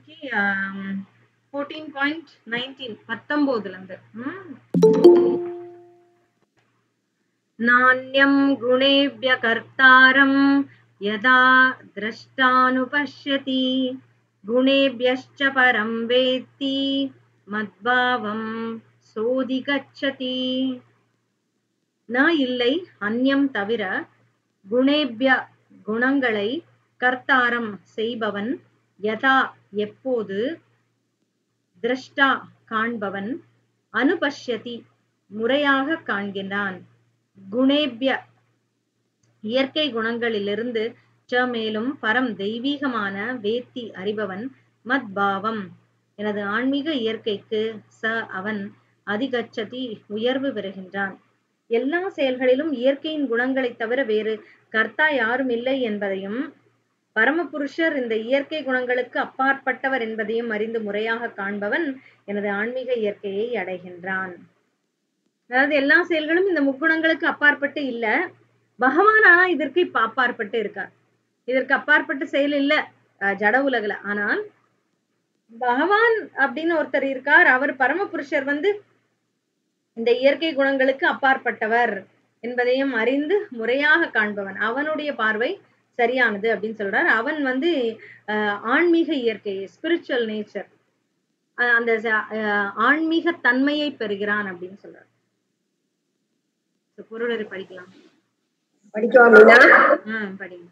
இன்னைக்கு fourteen point nineteen பத்தொன்பதுல இருந்து ம்? नान्यं गुणेभ्य कर्तारं यदा द्रष्टानुपश्यति गुणेभ्यश्च परं वेत्ति मद्भावं सोऽधिगच्छति ந இல்லை அந்யம் தவிர குணேபிய குணங்களை கர்த்தாரம் செய்பவன் யதா எப்போது திரஷ்டா காண்பவன் அனுபஷ்யதி முறையாக காண்கின்றான் குணேபிய இயற்கை குணங்களிலிருந்து ச மேலும் பரம் தெய்வீகமான வேத்தி அறிபவன் மத்பாவம் எனது ஆன்மீக இயற்கைக்கு ச அவன் அதிகச்சதி உயர்வு பெறுகின்றான் எல்லா செயல்களிலும் இயற்கையின் குணங்களைத் தவிர வேறு கர்த்தா யாரும் இல்லை என்பதையும் பரமபுருஷர் இந்த இயற்கை குணங்களுக்கு அப்பாற்பட்டவர் என்பதையும் அறிந்து முறையாக காண்பவன் எனது ஆன்மீக இயற்கையை அடைகின்றான் அதாவது எல்லா செயல்களும் இந்த முக்குணங்களுக்கு அப்பாற்பட்டு இல்ல பகவான் ஆனா இதற்கு இப்ப அப்பாற்பட்டு இருக்கார் இதற்கு அப்பாற்பட்ட செயல் இல்ல அஹ் ஜட உலகுல ஆனால் பகவான் அப்படின்னு ஒருத்தர் இருக்கார் அவர் பரமபுருஷர் வந்து இந்த இயற்கை குணங்களுக்கு அப்பாற்பட்டவர் என்பதையும் அறிந்து முறையாக காண்பவன் அவனுடைய பார்வை சரியானது அப்படின்னு சொல்றார் அவன் வந்து அஹ் ஆன்மீக இயற்கை ஸ்பிரிச்சுவல் நேச்சர் அந்த ச- அஹ் ஆன்மீக தன்மையை பெறுகிறான் அப்படின்னு சொல்றார் So, பொருளரை படிக்கலாம் படிக்குவா மீனா ஆஹ் படிங்க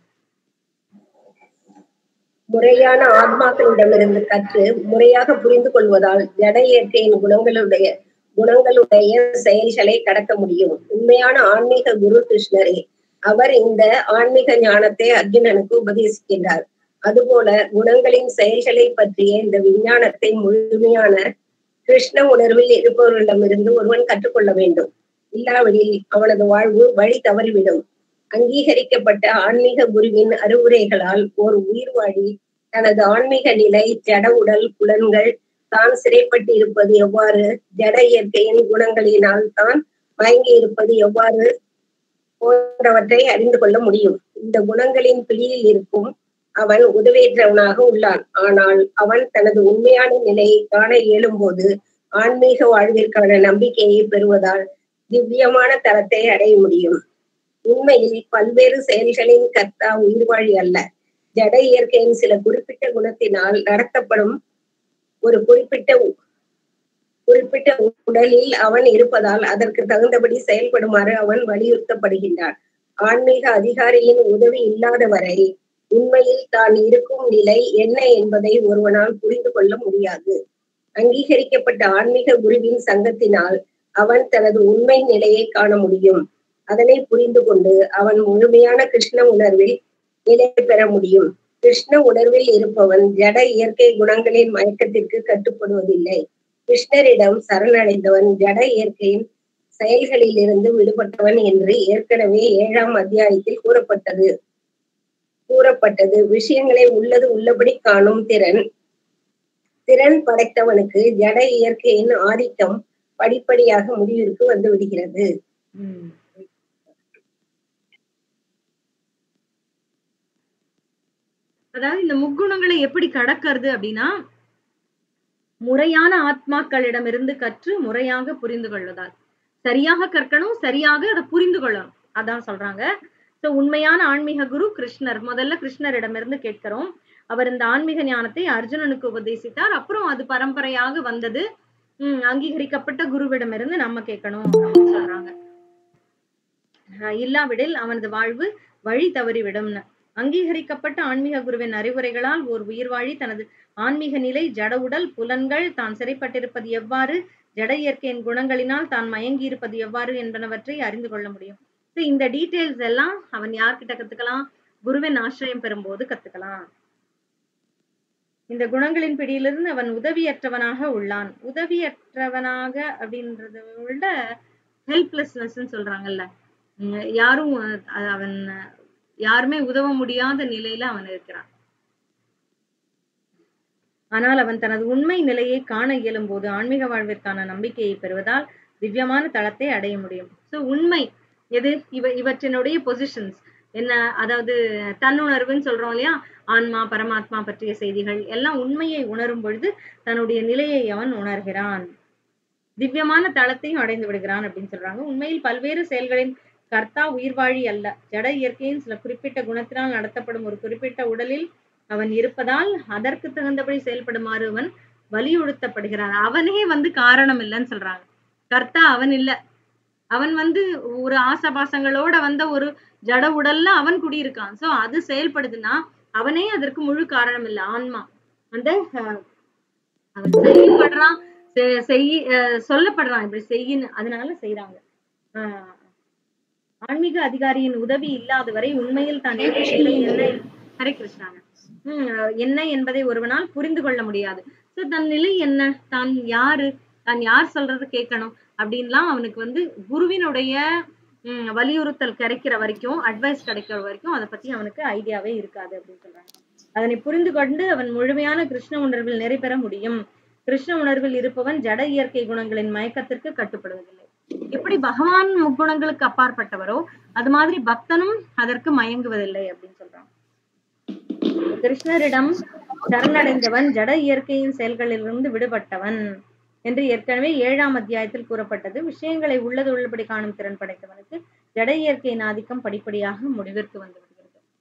முறையான ஆத்மாக்களிடமிருந்து கற்று முறையாக புரிந்து கொள்வதால் ஜட இயற்கையின் குணங்களுடைய குணங்களுடைய செயல்களை கடக்க முடியும் உண்மையான ஆன்மீக குரு கிருஷ்ணரே அவர் இந்த ஆன்மீக ஞானத்தை அர்ஜுனனுக்கு உபதேசிக்கின்றார் அதுபோல குணங்களின் செயல்களை பற்றிய இந்த விஞ்ஞானத்தை முழுமையான கிருஷ்ண உணர்வில் இருப்பவர்களிடமிருந்து ஒருவன் கற்றுக்கொள்ள வேண்டும் இல்லாவிடில் அவனது வாழ்வு வழி தவறிவிடும் அங்கீகரிக்கப்பட்ட ஆன்மீக குருவின் அறிவுரைகளால் ஒரு உயிர்வாழி தனது ஆன்மீக நிலை ஜட உடல் புலன்கள் தான் சிறைப்பட்டு இருப்பது எவ்வாறு ஜட இயற்கையின் குணங்களினால் தான் மயங்கி இருப்பது எவ்வாறு போன்றவற்றை அறிந்து கொள்ள முடியும் இந்த குணங்களின் பிடியில் இருக்கும் அவன் உதவியற்றவனாக உள்ளான் ஆனால் அவன் தனது உண்மையான நிலையை காண இயலும்போது ஆன்மீக வாழ்விற்கான நம்பிக்கையை பெறுவதால் திவ்யமான தரத்தை அடைய முடியும் உண்மையில் பல்வேறு செயல்களின் கர்த்தா உயிர்வாழி அல்ல ஜட இயற்கையின் சில குறிப்பிட்ட குணத்தினால் நடத்தப்படும் ஒரு குறிப்பிட்ட உ- குறிப்பிட்ட உடலில் அவன் இருப்பதால் அதற்கு தகுந்தபடி செயல்படுமாறு அவன் வலியுறுத்தப்படுகின்றான் ஆன்மீக அதிகாரியின் உதவி இல்லாத வரை உண்மையில் தான் இருக்கும் நிலை என்ன என்பதை ஒருவனால் புரிந்து கொள்ள முடியாது அங்கீகரிக்கப்பட்ட ஆன்மீக குருவின் சங்கத்தினால் அவன் தனது உண்மை நிலையை காண முடியும் அதனை புரிந்து கொண்டு அவன் முழுமையான கிருஷ்ண உணர்வில் நிலை பெற முடியும் கிருஷ்ண உணர்வில் இருப்பவன் ஜட இயற்கை குணங்களின் மயக்கத்திற்கு கட்டுப்படுவதில்லை கிருஷ்ணரிடம் சரணடைந்தவன் ஜட இயற்கையின் செயல்களில் இருந்து விடுபட்டவன் என்று ஏற்கனவே ஏழாம் அத்தியாயத்தில் கூறப்பட்டது கூறப்பட்டது விஷயங்களை உள்ளது உள்ளபடி காணும் திறன் திறன் படைத்தவனுக்கு ஜட இயற்கையின் ஆதிக்கம் படிப்படியாக முடிவிற்கு வந்து விடுகிறது உம் அதாவது இந்த முக்குணங்களை எப்படி கடக்கிறது அப்படின்னா முறையான ஆத்மாக்களிடமிருந்து கற்று முறையாக புரிந்து கொள்வதால் சரியாக கற்கணும் சரியாக அதை புரிந்து கொள்ளணும் அதான் சொல்றாங்க சோ உண்மையான ஆன்மீக குரு கிருஷ்ணர் முதல்ல கிருஷ்ணரிடமிருந்து கேட்கிறோம் அவர் இந்த ஆன்மீக ஞானத்தை அர்ஜுனனுக்கு உபதேசித்தார் அப்புறம் அது பரம்பரையாக வந்தது உம் அங்கீகரிக்கப்பட்ட குருவிடமிருந்து நம்ம கேட்கணும் அப்படின்னு சொல்றாங்க ஆஹ் இல்லாவிடில் அவனது வாழ்வு வழி தவறிவிடும்னு அங்கீகரிக்கப்பட்ட ஆன்மீக குருவின் அறிவுரைகளால் ஓர் உயிர்வாழி தனது ஆன்மீக நிலை ஜட உடல் புலன்கள் தான் சிறைப்பட்டிருப்பது எவ்வாறு ஜட இயற்கையின் குணங்களினால் தான் மயங்கி இருப்பது எவ்வாறு என்பனவற்றை அறிந்து கொள்ள முடியும் So, இந்த டீடைல்ஸ் எல்லாம் அவன் யார்கிட்ட கத்துக்கலாம் குருவின் ஆசிரியம் பெறும்போது கத்துக்கலாம் இந்த குணங்களின் பிடியிலிருந்து அவன் உதவியற்றவனாக உள்ளான் உதவியற்றவனாக அப்படின்றத விட ஹெல்ப்லெஸ்னஸ் சொல்றாங்கல்ல உம் யாரும் அஹ் அவன் யாருமே உதவ முடியாத நிலையில அவன் இருக்கிறான் ஆனால் அவன் தனது உண்மை நிலையை காண இயலும் போது ஆன்மீக வாழ்விற்கான நம்பிக்கையை பெறுவதால் திவ்யமான தளத்தை அடைய முடியும் சோ உண்மை எது இவ இவற்றினுடைய பொசிஷன்ஸ் என்ன அதாவது தன்னுணர்வுன்னு சொல்றோம் இல்லையா ஆன்மா பரமாத்மா பற்றிய செய்திகள் எல்லாம் உண்மையை உணரும் பொழுது தன்னுடைய நிலையை அவன் உணர்கிறான் திவ்யமான தளத்தையும் அடைந்து விடுகிறான் அப்படின்னு சொல்றாங்க உண்மையில் பல்வேறு செயல்களின் கர்த்தா உயிர்வாழி அல்ல ஜட இயற்கையின் சில குறிப்பிட்ட குணத்தினால் நடத்தப்படும் ஒரு குறிப்பிட்ட உடலில் அவன் இருப்பதால் அதற்கு தகுந்தபடி செயல்படுமாறு அவன் வலியுறுத்தப்படுகிறான் அவனே வந்து காரணம் இல்லைன்னு சொல்றாங்க கர்த்தா அவன் இல்ல அவன் வந்து ஒரு ஆசபாசங்களோட வந்த ஒரு ஜட உடல்ல அவன் குடியிருக்கான் சோ அது செயல்படுதுன்னா அவனே அதற்கு முழு காரணம் இல்ல ஆன்மா அந்த அஹ், அவன் செய்யப்படுறான் செ- செய் அஹ், சொல்லப்படுறான் இப்படி செய்யின்னு அதனால செய்யறாங்க ஆஹ் ஆன்மீக அதிகாரியின் உதவி இல்லாத வரை உண்மையில் தான் இருக்கும் நிலை என்ன ஹரே கிருஷ்ணாங்க ஹம் என்ன என்பதை ஒருவனால் புரிந்து கொள்ள முடியாது சோ தன் நிலை என்ன தான் யாரு தான் யார் சொல்றது கேட்கணும் அப்படின்லாம் அவனுக்கு வந்து குருவினுடைய ஹம் வலியுறுத்தல் கிடைக்கிற வரைக்கும் அட்வைஸ் கிடைக்கிற வரைக்கும் அதை பத்தி அவனுக்கு ஐடியாவே இருக்காது அப்படின்னு சொல்றாங்க அதனை புரிந்து கொண்டு அவன் முழுமையான கிருஷ்ண உணர்வில் நிறைபெற முடியும் கிருஷ்ண உணர்வில் இருப்பவன் ஜட இயற்கை குணங்களின் மயக்கத்திற்கு கட்டுப்படுவதில்லை எப்படி பகவான் முக்குணங்களுக்கு அப்பாற்பட்டவரோ அது மாதிரி பக்தனும் அதற்கு மயங்குவதில்லை அப்படின்னு சொல்றான் கிருஷ்ணரிடம் சரணடைந்தவன் ஜட இயற்கையின் செயல்களிலிருந்து விடுபட்டவன் என்று ஏற்கனவே ஏழாம் அத்தியாயத்தில் கூறப்பட்டது விஷயங்களை உள்ளது உள்ளபடி காணும் திறன் படைத்தவனுக்கு ஜட இயற்கையின் ஆதிக்கம் படிப்படியாக முடிவிற்கு வந்து விடுகிறது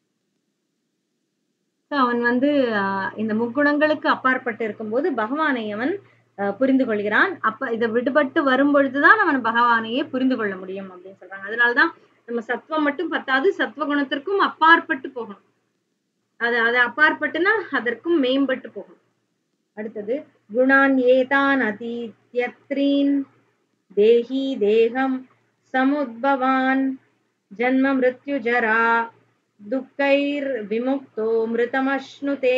So, அவன் வந்து ஆஹ், இந்த முக்குணங்களுக்கு அப்பாற்பட்டு இருக்கும்போது பகவானை அவன் ஆஹ், புரிந்து கொள்கிறான் அப்ப இதை விடுபட்டு வரும் பொழுதுதான் அவன் பகவானையே புரிந்து கொள்ள முடியும் அப்படின்னு சொல்றாங்க அதனாலதான் நம்ம சத்துவம் மட்டும் பத்தாது சத்துவ குணத்திற்கும் அப்பாற்பட்டு போகணும் அது அது அப்பாற்பட்டுனா அதற்கும் மேம்பட்டு போகும் அடுத்தது குணான் ஏதான் அதீத்யத்ரீன் தேஹி தேகம் சமுத்பவான் ஜன்ம மிருத்யு ஜரா துக்கைர் விமுக்தோ மிருதமஷ்ணுதே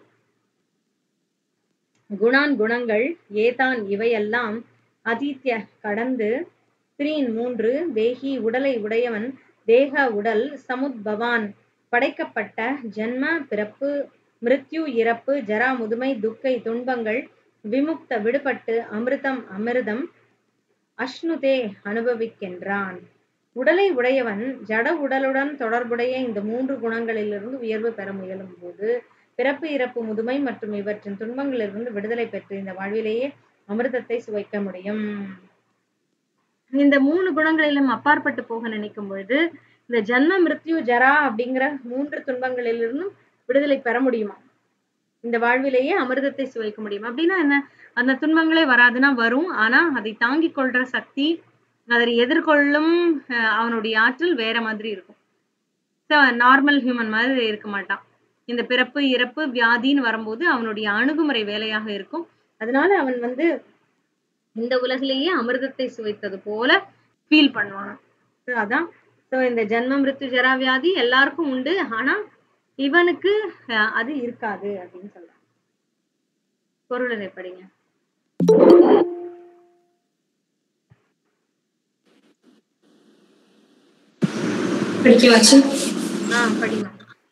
குணான் குணங்கள் ஏதான் இவையெல்லாம் அதித்ய கடந்து த்ரீன் மூன்று தேகி உடலை உடையவன் தேக உடல் சமுத்பவான் படைக்கப்பட்ட ஜென்ம பிறப்பு மிருத்யு இறப்பு ஜரா முதுமை துக்கை துன்பங்கள் விமுக்த விடுபட்டு அமிர்தம் அமிர்தம் அஷ்ணுதே அனுபவிக்கின்றான் உடலை உடையவன் ஜட உடலுடன் தொடர்புடைய இந்த மூன்று குணங்களிலிருந்து உயர்வு பெற முயலும் போது பிறப்பு இறப்பு முதுமை மற்றும் இவற்றின் துன்பங்களிலிருந்து விடுதலை பெற்று இந்த வாழ்விலேயே அமிர்தத்தை சுவைக்க முடியும் இந்த மூணு குணங்களிலும் அப்பாற்பட்டு போக நினைக்கும் பொழுது இந்த ஜன்ம மிருத்யு ஜரா அப்படிங்கிற மூன்று துன்பங்களிலிருந்தும் விடுதலை பெற முடியுமா இந்த வாழ்விலேயே அமிர்தத்தை சுவைக்க முடியும் அப்படின்னா என்ன அந்த துன்பங்களே வராதுன்னா வரும் ஆனா அதை தாங்கிக் கொள்ற சக்தி அதை எதிர்கொள்ளும் அஹ், அவனுடைய ஆற்றல் வேற மாதிரி இருக்கும் நார்மல் ஹியூமன் மாதிரி இருக்க மாட்டான் இந்த பிறப்பு இறப்பு வியாதின்னு வரும்போது அவனுடைய அணுகுமுறை வேலையாக இருக்கும் அதனால அவன் வந்து இந்த உலகிலேயே அமிர்தத்தை சுவைத்தது போல ஃபீல் பண்ணுவான் So, அதான் ஸோ இந்த ஜென்ம மிருத்து ஜரா வியாதி எல்லாருக்கும் உண்டு ஆனா இவனுக்கு அஹ், அது இருக்காது அப்படின்னு சொல்றான் பொருளை படிங்க படிக்க வச்சு ஆஹ் படிங்க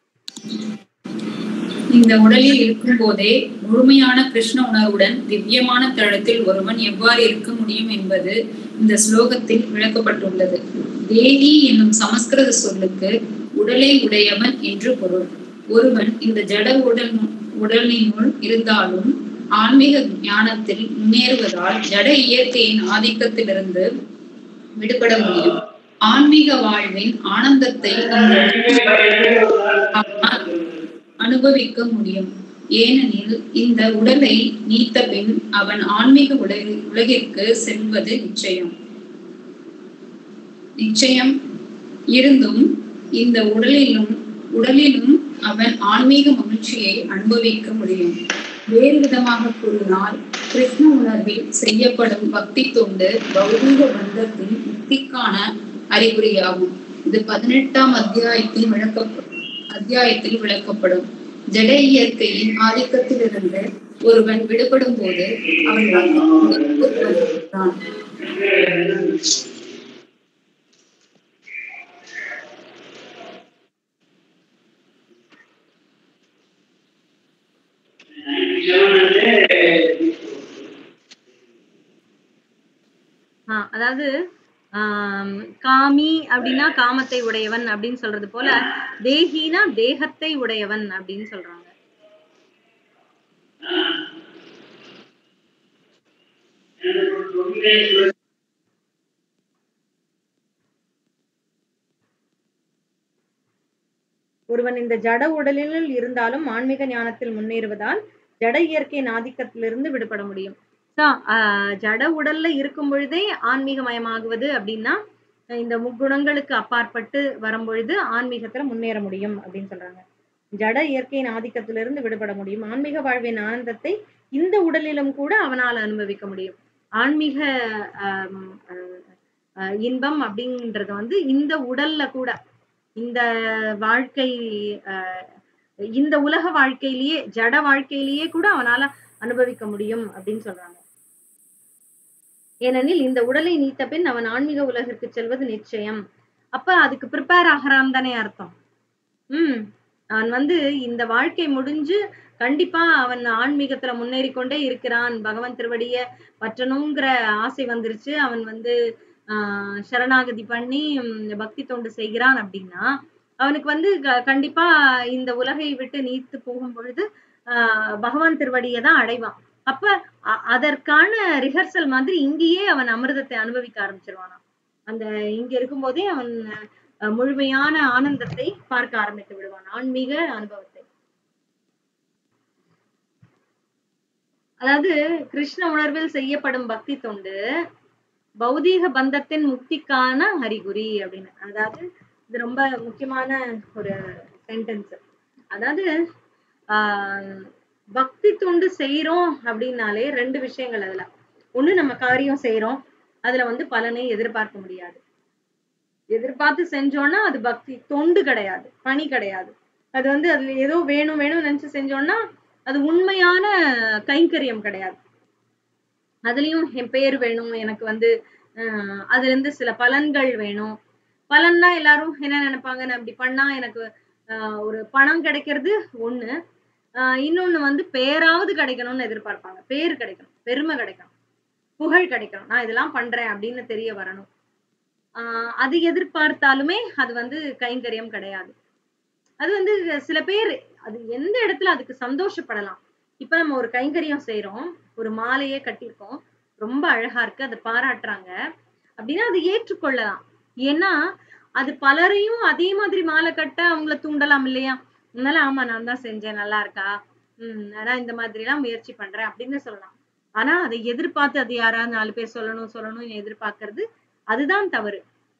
இந்த உடலில் இருக்கும் போதே முழுமையான கிருஷ்ண உணர்வுடன் திவ்யமான தளத்தில் ஒருவன் எவ்வாறு இருக்க முடியும் என்பது இந்த ஸ்லோகத்தில் விளக்கப்பட்டுள்ளது தேவி என்னும் சமஸ்கிருத சொல்லுக்கு உடலை உடையவன் என்று பொருள் ஒருவன் இந்த ஜட உடல் உடலினுள் இருந்தாலும் ஆன்மீக ஞானத்தில் முன்னேறுவதால் ஜட இயற்கையின் ஆதிக்கத்திலிருந்து விடுபட முடியும் ஆன்மீக வாழ்வின் ஆனந்தத்தை இந்த அவனால் அனுபவிக்க முடியும் ஏனெனில் இந்த உடலை நீத்த பின் அவன் ஆன்மீக உலகி உலகிற்கு செல்வது நிச்சயம் நிச்சயம் இருந்தும் இந்த உடலிலும் உடலிலும் அவன் ஆன்மீக மகிழ்ச்சியை அனுபவிக்க முடியும் வேறு விதமாக கூறினால் கிருஷ்ண உணர்வில் செய்யப்படும் பக்தி தொண்டு பௌதீக பந்தத்தின் முக்திக்கான அறிகுறியாகும் இது பதினெட்டாம் அத்தியாயத்தில் விளக்கப்படும் அத்தியாயத்தில் விளக்கப்படும் ஜட இயற்கையின் ஆதிக்கத்திலிருந்து ஒருவன் விடுபடும் போது அவன் பக்தி வருகிறான் ஆஹ் அதாவது ஆஹ் காமி அப்படின்னா காமத்தை உடையவன் அப்படின்னு சொல்றது போல தேகினா தேகத்தை உடையவன் அப்படின்னு சொல்றாங்க ஒருவன் இந்த ஜட உடலில் இருந்தாலும் ஆன்மீக ஞானத்தில் முன்னேறுவதால் ஜட இயற்கையின் ஆதிக்கத்திலிருந்து விடுபட முடியும் So, ஆஹ் ஜட உடல்ல இருக்கும் பொழுதே ஆன்மீகமயமாகுவது அப்படின்னா இந்த முக்குணங்களுக்கு அப்பாற்பட்டு வரும்பொழுது ஆன்மீகத்துல முன்னேற முடியும் அப்படின்னு சொல்றாங்க ஜட இயற்கையின் ஆதிக்கத்திலிருந்து விடுபட முடியும் ஆன்மீக வாழ்வின் ஆனந்தத்தை இந்த உடலிலும் கூட அவனால் அனுபவிக்க முடியும் ஆன்மீக ஆம், அஹ், அஹ், இன்பம் அப்படின்றது வந்து இந்த உடல்ல கூட இந்த வாழ்க்கை அஹ், இந்த உலக வாழ்க்கையிலேயே ஜட வாழ்க்கையிலேயே கூட அவனால அனுபவிக்க முடியும் அப்படின்னு சொல்றாங்க ஏனெனில் இந்த உடலை நீத்த பின் அவன் ஆன்மீக உலகிற்கு செல்வது நிச்சயம் அப்ப அதுக்கு ப்ரிப்பேர் ஆகிறான் தானே அர்த்தம் உம் அவன் வந்து இந்த வாழ்க்கை முடிஞ்சு கண்டிப்பா அவன் ஆன்மீகத்துல முன்னேறி கொண்டே இருக்கிறான் பகவான் திருவடிய பற்றணுங்கிற ஆசை வந்துருச்சு அவன் வந்து ஆஹ் சரணாகதி பண்ணி உம், பக்தி தொண்டு செய்கிறான் அப்படின்னா அவனுக்கு வந்து க- கண்டிப்பா இந்த உலகை விட்டு நீத்து போகும் பொழுது ஆஹ் பகவான் திருவடியை தான் அடைவான் அப்ப அ- அதற்கான ரிஹர்சல் மாதிரி இங்கேயே அவன் அமிர்தத்தை அனுபவிக்க ஆரம்பிச்சிருவானாம் அந்த இங்க இருக்கும்போதே அவன் அஹ், முழுமையான ஆனந்தத்தை பார்க்க ஆரம்பித்து விடுவான் ஆன்மீக அனுபவத்தை அதாவது கிருஷ்ண உணர்வில் செய்யப்படும் பக்தி தொண்டு பௌதீக பந்தத்தின் முக்திக்கான அறிகுறி அப்படின்னு அதாவது இது ரொம்ப முக்கியமான ஒரு சென்டென்ஸ் அதாவது ஆஹ் பக்தி தொண்டு செய்யறோம் அப்படின்னாலே ரெண்டு விஷயங்கள் அதுல ஒண்ணு நம்ம காரியம் செய்யறோம் அதுல வந்து பலனை எதிர்பார்க்க முடியாது எதிர்பார்த்து செஞ்சோம்னா அது பக்தி தொண்டு கிடையாது பணி கிடையாது அது வந்து அதுல ஏதோ வேணும் வேணும்னு நினைச்சு செஞ்சோம்னா அது உண்மையான கைங்கரியம் கிடையாது அதுலயும் என் பேர் வேணும் எனக்கு வந்து ஆஹ் அதுல இருந்து சில பலன்கள் வேணும் பலன்னா எல்லாரும் என்ன நினைப்பாங்க நான் இப்படி பண்ணா எனக்கு ஆஹ் ஒரு பணம் கிடைக்கிறது ஒண்ணு ஆஹ் இன்னொன்னு வந்து பேராவது கிடைக்கணும்னு எதிர்பார்ப்பாங்க பேர் கிடைக்கணும் பெருமை கிடைக்கணும் புகழ் கிடைக்கணும் நான் இதெல்லாம் பண்றேன் அப்படின்னு தெரிய வரணும் ஆஹ் அது எதிர்பார்த்தாலுமே அது வந்து கைங்கரியம் கிடையாது அது வந்து சில பேர் அது எந்த இடத்துல அதுக்கு சந்தோஷப்படலாம் இப்ப நம்ம ஒரு கைங்கரியம் செய்றோம் ஒரு மாலையே கட்டியிருக்கோம் ரொம்ப அழகா இருக்கு அதை பாராட்டுறாங்க அப்படின்னா அதை ஏற்றுக்கொள்ளலாம் ஏன்னா அது பலரையும் அதே மாதிரி மாலை கட்ட அவங்கள தூண்டலாம் இல்லையா அதனால ஆமா நான் தான் செஞ்சேன் நல்லா இருக்கா உம் நான் இந்த மாதிரி எல்லாம் முயற்சி பண்றேன் அப்படின்னு சொல்லலாம் ஆனா அதை எதிர்பார்த்து அது யாராவது நாலு பேர் சொல்லணும் சொல்லணும்னு எதிர்பார்க்கறது அதுதான் தவறு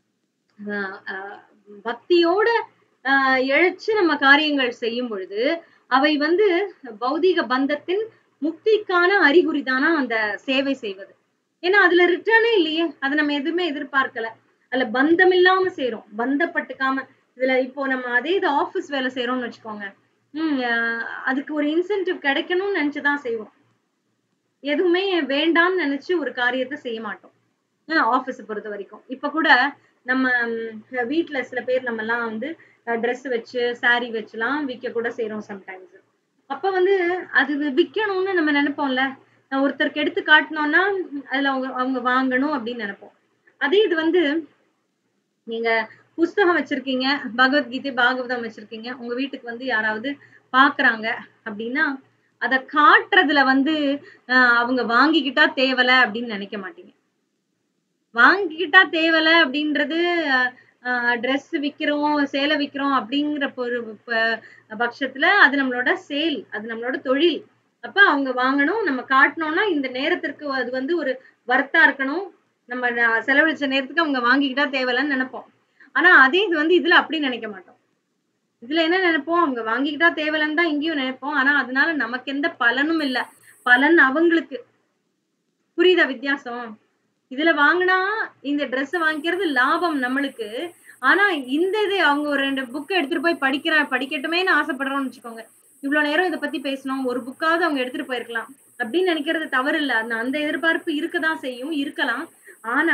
ஆஹ் ஆஹ் பக்தியோட ஆஹ் இழைச்சு நம்ம காரியங்கள் செய்யும் பொழுது அவை வந்து பௌதீக பந்தத்தின் முக்திக்கான அறிகுறி தானா அந்த சேவை செய்வது ஏன்னா அதுல ரிட்டர்னே இல்லையே அதை நம்ம எதுவுமே எதிர்பார்க்கல அதுல பந்தம் இல்லாம செய்றோம் பந்தப்பட்டுக்காம இதுல இப்போ நம்ம அதே இது ஆபீஸ் வேலை செய்யறோம்னு வச்சுக்கோங்க உம் ஆஹ் அதுக்கு ஒரு இன்சென்டிவ் கிடைக்கணும்னு நினைச்சுதான் செய்வோம் எதுவுமே வேண்டாம்னு நினைச்சு ஒரு காரியத்தை செய்ய மாட்டோம் ஆபீஸ் பொறுத்த வரைக்கும் இப்ப கூட நம்ம ம், வீட்ல சில பேர் நம்ம எல்லாம் வந்து ட்ரெஸ் வச்சு saree வச்சுலாம் விற்க கூட செய்றோம் சம்டைம்ஸ் அப்ப வந்து அது வி- விக்கணும்னு நம்ம நினைப்போம்ல அஹ் ஒருத்தருக்கு எடுத்து காட்டினோம்னா அதுல அவங்க அவங்க வாங்கணும் அப்படின்னு நினைப்போம் அதே இது வந்து நீங்க புஸ்தகம் வச்சிருக்கீங்க பகவத்கீதை பாகவதம் வச்சிருக்கீங்க உங்க வீட்டுக்கு வந்து யாராவது பாக்குறாங்க அப்படின்னா அத காட்டுறதுல வந்து ஆஹ் அவங்க வாங்கிக்கிட்டா தேவல அப்படின்னு நினைக்க மாட்டீங்க வாங்கிக்கிட்டா தேவல அப்படின்றது ட்ரெஸ் விக்கிறோம் சேலை விக்கிறோம் அப்படிங்கிற ஒரு ப- பட்சத்துல அது நம்மளோட சேல் அது நம்மளோட தொழில் அப்ப அவங்க வாங்கணும் நம்ம காட்டணும்னா இந்த நேரத்திற்கு அது வந்து ஒரு வர்த்தா இருக்கணும் நம்ம ந- செலவழிச்ச நேரத்துக்கு அவங்க வாங்கிக்கிட்டா தேவலன்னு நினைப்போம் ஆனா அதே இது வந்து இதுல அப்படி நினைக்க மாட்டோம் இதுல என்ன நினைப்போம் அவங்க வாங்கிக்கிட்டா தேவலன்னு தான் இங்கேயும் நினைப்போம் ஆனா அதனால நமக்கு எந்த பலனும் இல்ல பலன் அவங்களுக்கு புரியுதா வித்தியாசம் இதுல வாங்கினா இந்த Dress வாங்கிக்கிறது லாபம் நம்மளுக்கு ஆனா இந்த இது அவங்க ஒரு ரெண்டு புக் எடுத்துட்டு போய் படிக்கிற படிக்கட்டுமேன்னு ஆசைப்படுறோம்னு வச்சுக்கோங்க இவ்வளவு நேரம் இதை பத்தி பேசணும் ஒரு புக்காவது அவங்க எடுத்துட்டு போயிருக்கலாம் அப்படின்னு நினைக்கிறது தவறு இல்ல அந்த அந்த எதிர்பார்ப்பு இருக்கதான் செய்யும் இருக்கலாம் ஆனா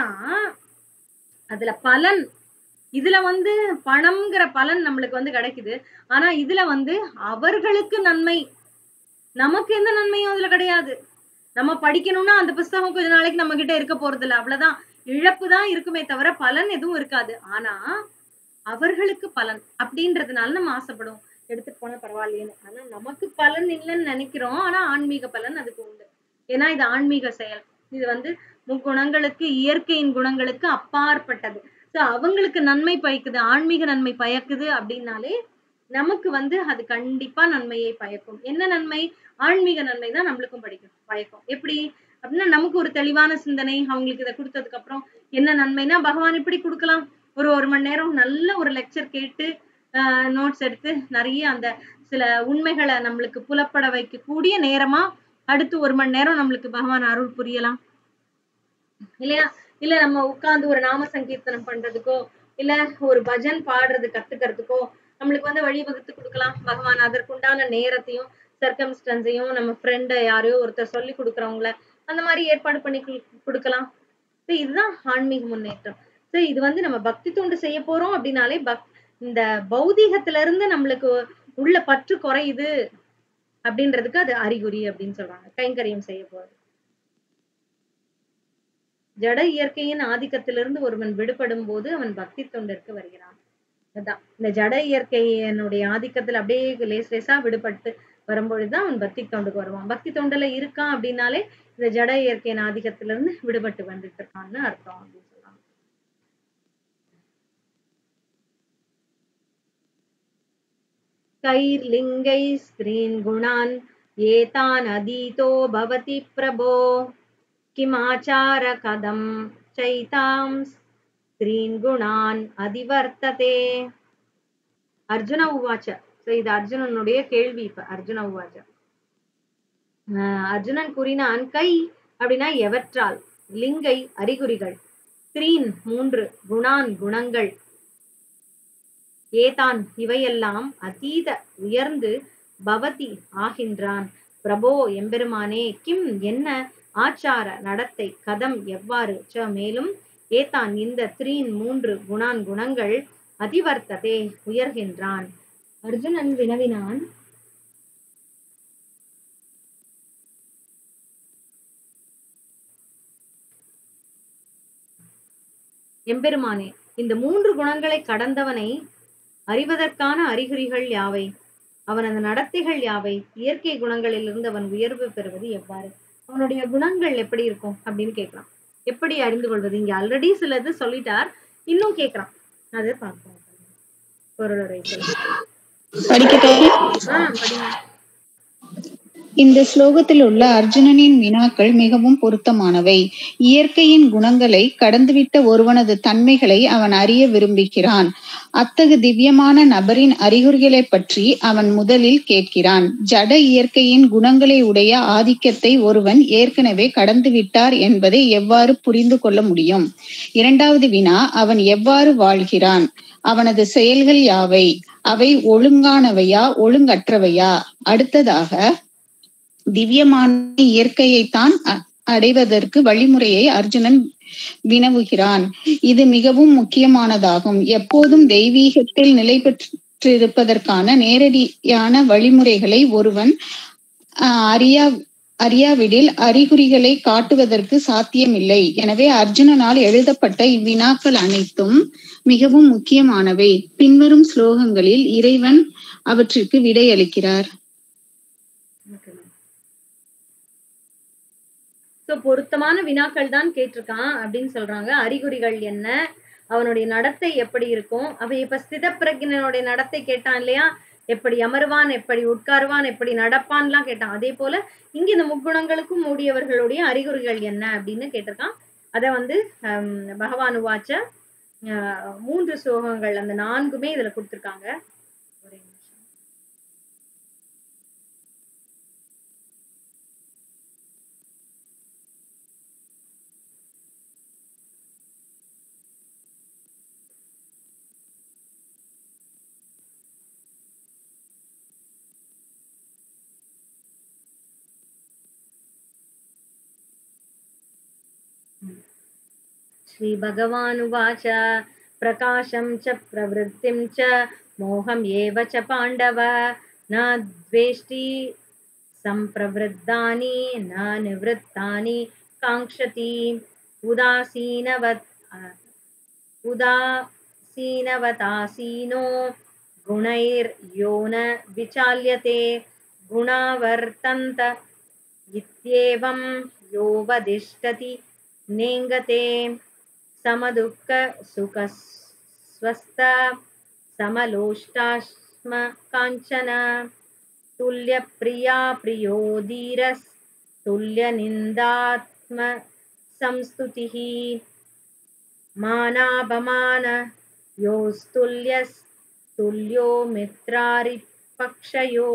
அதுல பலன் இதுல வந்து பணம்ங்கிற பலன் நம்மளுக்கு வந்து கிடைக்குது ஆனா இதுல வந்து அவர்களுக்கு நன்மை நமக்கு எந்த நன்மையும் அதுல கிடையாது நம்ம படிக்கணும்னா அந்த புஸ்தகம் கொஞ்ச நாளைக்கு நம்ம கிட்ட இருக்க போறது இல்ல அவ்வளவுதான் இழப்பு தான் இருக்குமே தவிர பலன் எதுவும் இருக்காது ஆனா அவர்களுக்கு பலன் அப்படின்றதுனால நம்ம ஆசைப்படுவோம் எடுத்துட்டு போனா பரவாயில்லையேன்னு ஆனா நமக்கு பலன் இல்லைன்னு நினைக்கிறோம் ஆனா ஆன்மீக பலன் அதுக்கு உண்டு ஏன்னா இது ஆன்மீக செயல் இது வந்து முக்குணங்களுக்கு இயற்கையின் குணங்களுக்கு அப்பாற்பட்டது சோ அவங்களுக்கு நன்மை பயக்குது ஆன்மீக நன்மை பயக்குது அப்படின்னாலே நமக்கு வந்து அது கண்டிப்பா நன்மையை பயக்கும் என்ன நன்மை ஆன்மீக நன்மை தான் நம்மளுக்கும் படிக்கும் பயக்கும் எப்படி அப்படின்னா நமக்கு ஒரு தெளிவான சிந்தனை அவங்களுக்கு இதை கொடுத்ததுக்கு அப்புறம் என்ன நன்மைனா பகவான் இப்படி கொடுக்கலாம் ஒரு ஒரு மணி நேரம் நல்ல ஒரு லெக்சர் கேட்டு நோட்ஸ் எடுத்து நிறைய அந்த சில உண்மைகளை நம்மளுக்கு புலப்பட வைக்கக்கூடிய நேரமா அடுத்து ஒரு மணி நேரம் நம்மளுக்கு பகவான் அருள் புரியலாம் இல்லையா இல்ல நம்ம உட்கார்ந்து ஒரு நாம சங்கீர்த்தனம் பண்றதுக்கோ இல்ல ஒரு பஜன் பாடுறது கத்துக்கிறதுக்கோ நம்மளுக்கு வந்து வழிவகுத்து கொடுக்கலாம் பகவான் அதற்குண்டான நேரத்தையும் சர்க்கம்ஸ்டன்ஸையும் நம்ம ஃப்ரெண்ட யாரையோ ஒருத்தர் சொல்லி கொடுக்குறவங்கள அந்த மாதிரி ஏற்பாடு பண்ணி குடு- கொடுக்கலாம் So இதுதான் ஆன்மீக முன்னேற்றம் சோ இது வந்து நம்ம பக்தி தொண்டு செய்ய போறோம் அப்படின்னாலே பக் இந்த பௌதீகத்துல இருந்து நம்மளுக்கு உள்ள பற்று குறையுது அப்படின்றதுக்கு அது அறிகுறி அப்படின்னு சொல்றாங்க கைங்கரியம் செய்ய போறது ஜட இயற்கையின் ஆதிக்கத்திலிருந்து ஒருவன் விடுபடும் போது அவன் பக்தி தொண்டிற்கு வருகிறான் அதான் இந்த ஜட இயற்கையினுடைய ஆதிக்கத்துல அப்படியே லேஸ் லேசா விடுபட்டு வரும்பொழுதுதான் அவன் பக்தி தொண்டுக்கு வருவான் பக்தி தொண்டுல இருக்கான் அப்படின்னாலே இந்த ஜட இயற்கையின் ஆதிக்கத்திலிருந்து விடுபட்டு வந்துட்டு இருக்கான்னு அர்த்தம் அப்படின்னு சொல்றாங்க कैर्लिङ्गैः स्त्रीन् गुणान् एतान् अधीतो भवति प्रभो किमाचार कथं चैतां स्त्रीन् गुणान् அதிவர்த்ததே அர்ஜுன உவாச்ச சோ இது அர்ஜுனனுடைய கேள்வி இப்ப அர்ஜுன உவாச்ச ஆஹ் அர்ஜுனன் கூறினான் கை அப்படின்னா எவற்றால் லிங்கை அறிகுறிகள் ஸ்திரீன் மூன்று குணான் குணங்கள் ஏதான் இவையெல்லாம் அதீத உயர்ந்து பவதி ஆகின்றான் பிரபோ எம்பெருமானே கிம் என்ன ஆச்சார நடத்தை கதம் எவ்வாறு ச மேலும் ஏதான் இந்த த்ரீன் மூன்று குணான் குணங்கள் அதிவர்த்ததே உயர்கின்றான் அர்ஜுனன் வினவினான் எம்பெருமானே இந்த மூன்று குணங்களை கடந்தவனை அறிவதற்கான அறிகுறிகள் யாவை அவனது நடத்தைகள் யாவை இயற்கை குணங்களிலிருந்து அவன் உயர்வு பெறுவது எவ்வாறு அவனுடைய குணங்கள் எப்படி இருக்கும் அப்படின்னு கேட்கலாம் எப்படி அறிந்து கொள்வது இங்க ஆல்ரெடி சிலது சொல்லிட்டார் இன்னும் கேட்கறான் அது பார்ப்போம் பொருளுரை சொல்லுங்க. படிக்கட்டும் ஆஹ் படிங்க இந்த ஸ்லோகத்தில் உள்ள அர்ஜுனனின் வினாக்கள் மிகவும் பொருத்தமானவை இயற்கையின் குணங்களை கடந்துவிட்ட ஒருவனது தன்மைகளை அவன் அறிய விரும்புகிறான் அத்தகு திவ்யமான நபரின் அறிகுறிகளை பற்றி அவன் முதலில் கேட்கிறான் ஜட இயற்கையின் குணங்களை உடைய ஆதிக்கத்தை ஒருவன் ஏற்கனவே கடந்துவிட்டார் என்பதை எவ்வாறு புரிந்து கொள்ள முடியும் இரண்டாவது வினா அவன் எவ்வாறு வாழ்கிறான் அவனது செயல்கள் யாவை அவை ஒழுங்கானவையா ஒழுங்கற்றவையா அடுத்ததாக திவ்யமான இயற்கையைத்தான் அ- அடைவதற்கு வழிமுறையை அர்ஜுனன் வினவுகிறான் இது மிகவும் முக்கியமானதாகும் எப்போதும் தெய்வீகத்தில் நிலை பெற்றிருப்பதற்கான நேரடியான வழிமுறைகளை ஒருவன் ஆஹ், அறியா அறியாவிடில் அறிகுறிகளை காட்டுவதற்கு சாத்தியமில்லை எனவே அர்ஜுனனால் எழுதப்பட்ட இவ்வினாக்கள் அனைத்தும் மிகவும் முக்கியமானவை பின்வரும் ஸ்லோகங்களில் இறைவன் அவற்றிற்கு விடையளிக்கிறார் சோ பொருத்தமான வினாக்கள் தான் கேட்டிருக்கான் அப்படின்னு சொல்றாங்க அறிகுறிகள் என்ன அவனுடைய நடத்தை எப்படி இருக்கும் அவ இப்ப ஸ்திதப்பிரஜனுடைய நடத்தை கேட்டான் இல்லையா எப்படி அமருவான் எப்படி உட்காருவான் எப்படி நடப்பான்லாம் கேட்டான் அதே போல இங்க இந்த முக்குணங்களுக்கும் மூடியவர்களுடைய அறிகுறிகள் என்ன அப்படின்னு கேட்டிருக்கான் அத வந்து ஹம், பகவான் உவாச்ச ஆஹ், மூன்று ஸ்லோகங்கள் அந்த நான்குமே இதுல கொடுத்திருக்காங்க ஒரே நிமிஷம் श्रीभगवानुवाच प्रकाशं च प्रवृत्तिं च मोहम् एव च पाण्डव न द्वेष्टि सम्प्रवृद्धानि न निवृत्तानि काङ्क्षति उदासीनवत् उदासीनवतासीनो गुणैर्यो न विचाल्यते गुणावर्तन्त इत्येवं योपदिष्टति नेङ्गते समदुःख सुखस्वस्थ समलोष्टाश्म काञ्चन तुल्यप्रिया प्रियो धीरस् तुल्यनिन्दात्म संस्तुतिः मानापमान योस्तुल्यस्तुल्यो मित्रारिपक्षयो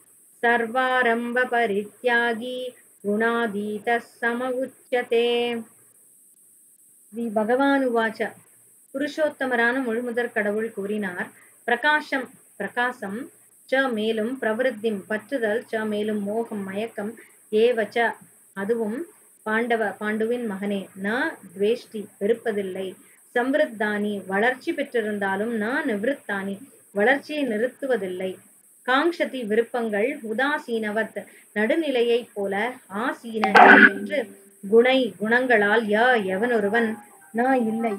सर्वारम्भपरित्यागी गुणातीतः सम उच्यते ஸ்ரீ பகவானுவாச்ச புருஷோத்தமரான முழுமுதற் கடவுள் கூறினார் பிரகாசம் பிரகாசம் ச மேலும் பிரவருத்திம் பற்றுதல் ச மேலும் மோகம் மயக்கம் ஏவச்ச அதுவும் பாண்டவ பாண்டுவின் மகனே ந துவேஷ்டி வெறுப்பதில்லை சம்ருத்தானி வளர்ச்சி பெற்றிருந்தாலும் ந நிவிருத்தானி வளர்ச்சியை நிறுத்துவதில்லை காங்ஷதி விருப்பங்கள் உதாசீனவத் நடுநிலையைப் போல ஆசீன என்று குணை குணங்களால் ய எவனொருவன் நான் இல்லை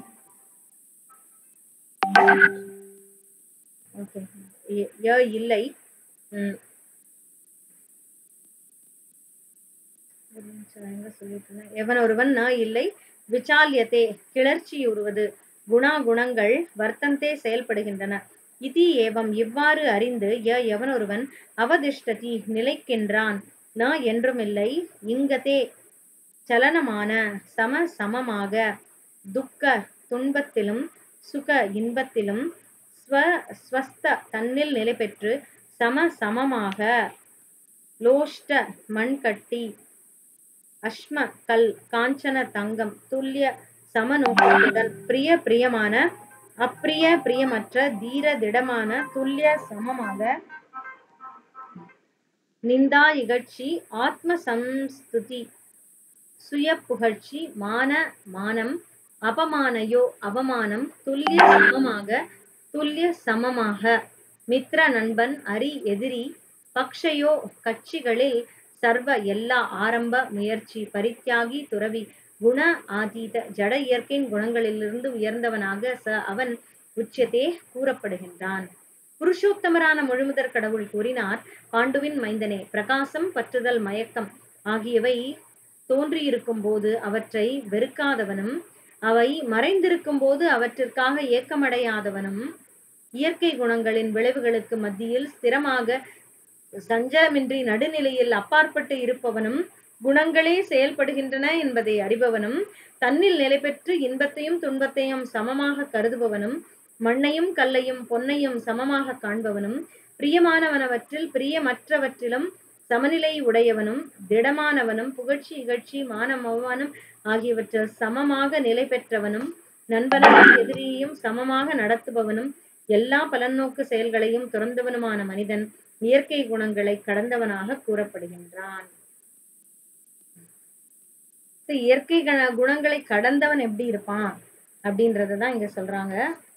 Okay. ய- ய இல்லை உம் ஒரு நிமிஷம் எங்க சொல்லிட்டு இருந்தேன். எவனொருவன் நான் இல்லை விசால்யத்தே கிளர்ச்சியுறுவது குணா குணங்கள் வர்த்தந்தே செயல்படுகின்றன இதி ஏவம் இவ்வாறு அறிந்து ய எவனொருவன் அவதிஷ்டதி நிலைக்கின்றான் ந என்றுமில்லை இங்கதே சலனமான சம சமமாக துக்க துன்பத்திலும் சுக இன்பத்திலும் ஸ்வ ஸ்வஸ்த தன்னில் நிலை பெற்று சம சமமாக லோஷ்ட மண்கட்டி அஸ்ம கல் காஞ்சன தங்கம் துல்லிய சமநோக்குடன் பிரிய பிரியமான அப்பிரிய பிரியமற்ற தீர திடமான துல்லிய சமமாக நிந்தா இகழ்ச்சி ஆத்ம சம்ஸ்துதி சுய புகழ்ச்சி மான மானம் அபமானயோ அவமானம் துல்லிய சமமாக துல்லிய சமமாக மித்ர நண்பன் அரி எதிரி பக்ஷயோ கட்சிகளில் சர்வ எல்லா ஆரம்ப முயற்சி பரித்தியாகி துறவி குண ஆதீத ஜட இயற்கையின் குணங்களிலிருந்து உயர்ந்தவனாக ச அவன் உச்சத்தே கூறப்படுகின்றான் புருஷோத்தமரான முழுமுதற் கடவுள் கூறினார் பாண்டுவின் மைந்தனே பிரகாசம் பற்றுதல் மயக்கம் ஆகியவை தோன்றியிருக்கும் போது அவற்றை வெறுக்காதவனும் அவை மறைந்திருக்கும் போது அவற்றிற்காக ஏக்கமடையாதவனும் இயற்கை குணங்களின் விளைவுகளுக்கு மத்தியில் ஸ்திரமாக சஞ்சலமின்றி நடுநிலையில் அப்பாற்பட்டு இருப்பவனும் குணங்களே செயல்படுகின்றன என்பதை அறிபவனும் தன்னில் நிலை பெற்று இன்பத்தையும் துன்பத்தையும் சமமாக கருதுபவனும் மண்ணையும் கல்லையும் பொன்னையும் சமமாக காண்பவனும் பிரியமானவனவற்றில் பிரியமற்றவற்றிலும் சமநிலை உடையவனும் திடமானவனும் புகழ்ச்சி இகழ்ச்சி மானம் அவமானம் ஆகியவற்றில் சமமாக நிலை பெற்றவனும் நண்பனையும் எதிரியையும் சமமாக நடத்துபவனும் எல்லா பலநோக்கு செயல்களையும் துறந்தவனுமான மனிதன் இயற்கை குணங்களை கடந்தவனாக கூறப்படுகின்றான் So, இயற்கை கண- குணங்களை கடந்தவன் எப்படி இருப்பான் அப்படின்றதான் இங்க சொல்றாங்க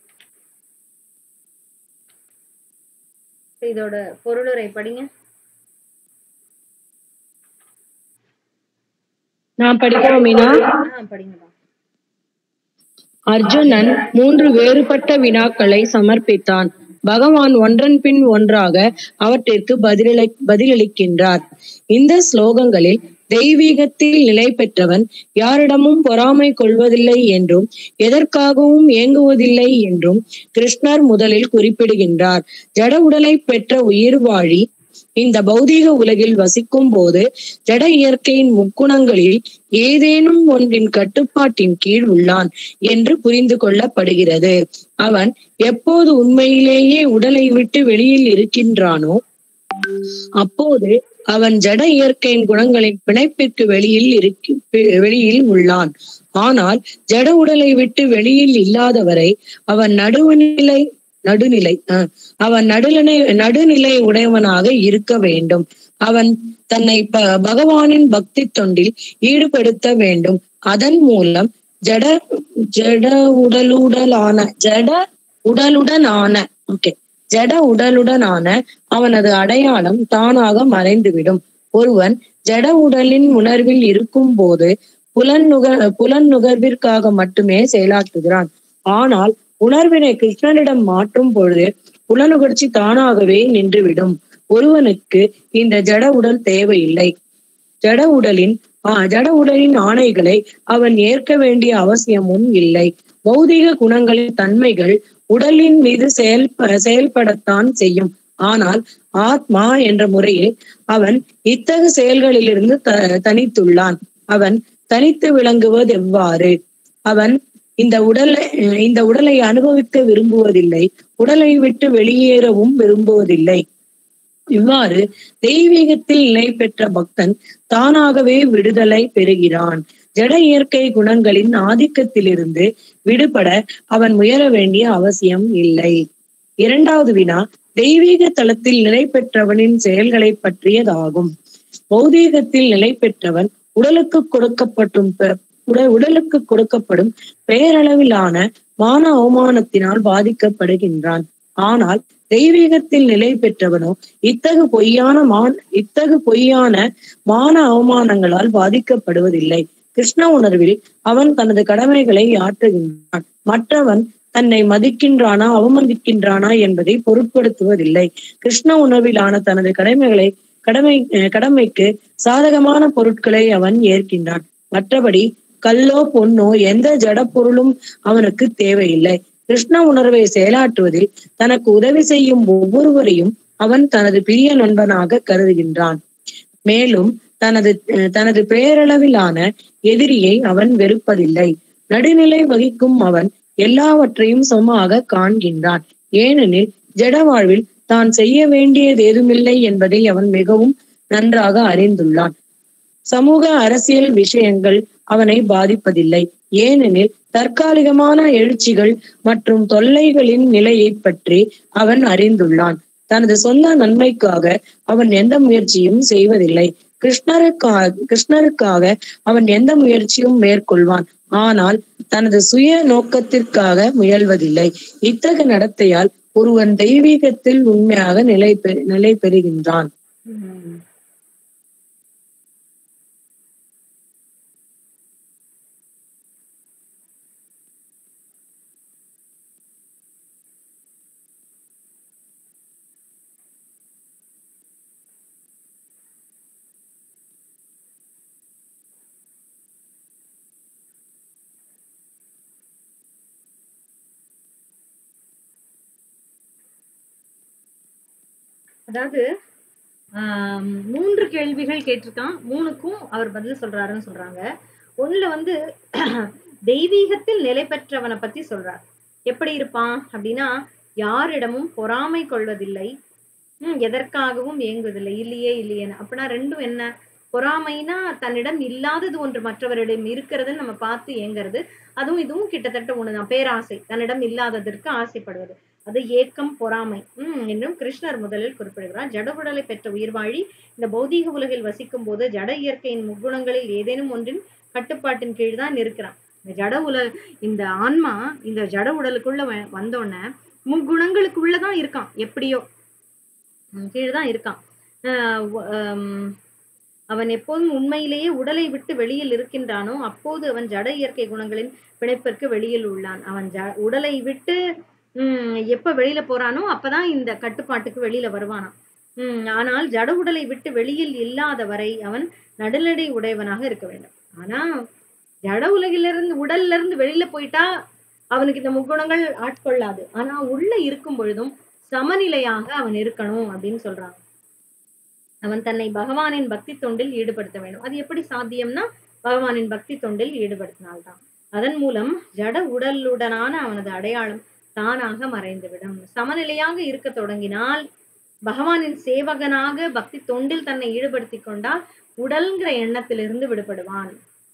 So, இதோட பொருளுரை படிங்க நான் படிக்கவா மீனா ஆஹ் படிங்கப்பா அர்ஜுனன் மூன்று வேறுபட்ட வினாக்களை சமர்ப்பித்தான் பகவான் ஒன்றன் பின் ஒன்றாக அவற்றிற்கு பதிலளி பதிலளிக்கின்றார் இந்த ஸ்லோகங்களில் தெய்வீகத்தில் நிலை பெற்றவன் யாரிடமும் பொறாமை கொள்வதில்லை என்றும் எதற்காகவும் ஏங்குவதில்லை என்றும் கிருஷ்ணர் முதலில் குறிப்பிடுகின்றார் ஜட உடலை பெற்ற உயிர் வாழி இந்த பௌதீக உலகில் வசிக்கும் போது ஜட இயற்கையின் முக்குணங்களில் ஏதேனும் ஒன்றின் கட்டுப்பாட்டின் கீழ் உள்ளான் என்று புரிந்து கொள்ளப்படுகிறது அவன் எப்போது உண்மையிலேயே உடலை விட்டு வெளியில் இருக்கின்றானோ அப்போது அவன் ஜட இயற்கையின் குணங்களின் பிணைப்பிற்கு வெளியில் இருக்கு வெளியில் உள்ளான் ஆனால் ஜட உடலை விட்டு வெளியில் இல்லாதவரை அவன் நடுவுநிலை நடுநிலை அஹ், அவன் நடுநிலை நடுநிலை உடையவனாக இருக்க வேண்டும் அவன் தன்னை ப- பகவானின் பக்தி தொண்டில் ஈடுபடுத்த வேண்டும் அதன் மூலம் ஜட ஜட உடலுடலான ஜட உடலுடனான ஓகே ஜட உடலுடனான அவனது அடையாளம் தானாக மறைந்துவிடும் ஒருவன் ஜட உடலின் உணர்வில் இருக்கும் போது புலன் நுகர் புலன் நுகர்விற்காக மட்டுமே செயலாற்றுகிறான் ஆனால் உணர்வினை கிருஷ்ணனிடம் மாற்றும் பொழுது புலனுகர்ச்சி தானாகவே நின்றுவிடும் ஒருவனுக்கு இந்த ஜட உடல் தேவையில்லை ஜட உடலின் ஆஹ் ஜட உடலின் ஆணைகளை அவன் ஏற்க வேண்டிய அவசியமும் இல்லை பௌதிக குணங்களின் தன்மைகள் உடலின் மீது செயல் செயல்படத்தான் செய்யும் ஆனால் ஆத்மா என்ற முறையில் அவன் இத்தகு செயல்களிலிருந்து த தனித்துள்ளான் அவன் தனித்து விளங்குவது எவ்வாறு அவன் இந்த உடலை இந்த உடலை அனுபவிக்க விரும்புவதில்லை உடலை விட்டு வெளியேறவும் விரும்புவதில்லை இவ்வாறு தெய்வீகத்தில் நிலை பெற்ற பக்தன் தானாகவே விடுதலை பெறுகிறான் ஜட இயற்கை குணங்களின் ஆதிக்கத்திலிருந்து விடுபட அவன் முயல வேண்டிய அவசியம் இல்லை இரண்டாவது வினா தெய்வீக தளத்தில் நிலை பெற்றவனின் செயல்களை பற்றியதாகும் பௌதீகத்தில் நிலை பெற்றவன் உடலுக்கு கொடுக்கப்பட்டும் உடலுக்கு கொடுக்கப்படும் பெயரளவிலான மான அவமானத்தினால் பாதிக்கப்படுகின்றான் ஆனால் தெய்வீகத்தில் நிலை பெற்றவனோ இத்தகு பொய்யான மான் இத்தகு பொய்யான மான அவமானங்களால் பாதிக்கப்படுவதில்லை கிருஷ்ண உணர்வில் அவன் தனது கடமைகளை ஆற்றுகின்றான் மற்றவன் தன்னை மதிக்கின்றானா அவமதிக்கின்றானா என்பதை பொருட்படுத்துவதில்லை கிருஷ்ண உணர்விலான தனது கடமைகளை கடமை கடமைக்கு சாதகமான பொருட்களை அவன் ஏற்கின்றான் மற்றபடி கல்லோ பொன்னோ எந்த ஜட பொருளும் அவனுக்கு தேவையில்லை கிருஷ்ண உணர்வை செயலாற்றுவதில் தனக்கு உதவி செய்யும் ஒவ்வொருவரையும் அவன் தனது பிரிய நண்பனாக கருதுகின்றான் மேலும் தனது தனது பெயரளவிலான எதிரியை அவன் வெறுப்பதில்லை நடுநிலை வகிக்கும் அவன் எல்லாவற்றையும் சமமாக காண்கின்றான் ஏனெனில் ஜட வாழ்வில் தான் செய்ய வேண்டியது ஏதுமில்லை என்பதை அவன் மிகவும் நன்றாக அறிந்துள்ளான் சமூக அரசியல் விஷயங்கள் அவனை பாதிப்பதில்லை ஏனெனில் தற்காலிகமான எழுச்சிகள் மற்றும் தொல்லைகளின் நிலையை பற்றி அவன் அறிந்துள்ளான் தனது சொந்த நன்மைக்காக அவன் எந்த முயற்சியும் செய்வதில்லை கிருஷ்ணருக்காக கிருஷ்ணருக்காக அவன் எந்த முயற்சியும் மேற்கொள்வான் ஆனால் தனது சுய நோக்கத்திற்காக முயல்வதில்லை இத்தகு நடத்தையால் ஒருவன் தெய்வீகத்தில் உண்மையாக நிலை பெ நிலை பெறுகின்றான் அதாவது ஆஹ் மூன்று கேள்விகள் கேட்டிருக்கான் மூணுக்கும் அவர் பதில் சொல்றாருன்னு சொல்றாங்க ஒண்ணுல வந்து தெய்வீகத்தில் நிலை பெற்றவனை பத்தி சொல்றார் எப்படி இருப்பான் அப்படின்னா யாரிடமும் பொறாமை கொள்வதில்லை ஹம் எதற்காகவும் ஏங்குவதில்லை இல்லையே இல்லையேன்னு அப்படின்னா ரெண்டும் என்ன பொறாமைனா தன்னிடம் இல்லாதது ஒன்று மற்றவரிடம் இருக்கிறதுன்னு நம்ம பார்த்து ஏங்குறது அதுவும் இதுவும் கிட்டத்தட்ட ஒண்ணுதான் பேராசை தன்னிடம் இல்லாததற்கு ஆசைப்படுவது அது ஏக்கம் பொறாமை உம் என்றும் கிருஷ்ணர் முதலில் குறிப்பிடுகிறார் ஜட உடலை பெற்ற உயிர்வாழி இந்த பௌதீக உலகில் வசிக்கும் போது ஜட இயற்கையின் முக்குணங்களில் ஏதேனும் ஒன்றின் கட்டுப்பாட்டின் கீழ் தான் இருக்கிறான் இந்த ஜட உல இந்த ஆன்மா இந்த ஜட உடலுக்குள்ள வந்தோடனே முக்குணங்களுக்குள்ளதான் இருக்கான் எப்படியோ கீழ்தான் இருக்கான் அவன் எப்போதும் உண்மையிலேயே உடலை விட்டு வெளியில் இருக்கின்றானோ அப்போது அவன் ஜட இயற்கை குணங்களின் பிணைப்பிற்கு வெளியில் உள்ளான் அவன் ஜ உடலை விட்டு உம் எப்ப வெளியில போறானோ அப்பதான் இந்த கட்டுப்பாட்டுக்கு வெளியில வருவானாம் உம் ஆனால் ஜட உடலை விட்டு வெளியில் இல்லாத வரை அவன் நடுநடை உடையவனாக இருக்க வேண்டும் ஆனா ஜட உலகிலிருந்து உடல்ல இருந்து வெளியில போயிட்டா அவனுக்கு இந்த முக்குணங்கள் ஆட்கொள்ளாது ஆனா உள்ள இருக்கும் பொழுதும் சமநிலையாக அவன் இருக்கணும் அப்படின்னு சொல்றாங்க அவன் தன்னை பகவானின் பக்தி தொண்டில் ஈடுபடுத்த வேண்டும் அது எப்படி சாத்தியம்னா பகவானின் பக்தி தொண்டில் ஈடுபடுத்தினால்தான் அதன் மூலம் ஜட உடலுடனான அவனது அடையாளம் தானாக மறைந்துவிடும் சமநிலையாக இருக்க தொடங்கினால் பகவானின் சேவகனாக பக்தி தொண்டில் தன்னை ஈடுபடுத்தி கொண்டால் உடல்ங்கிற எண்ணத்திலிருந்து விடுபடுவான்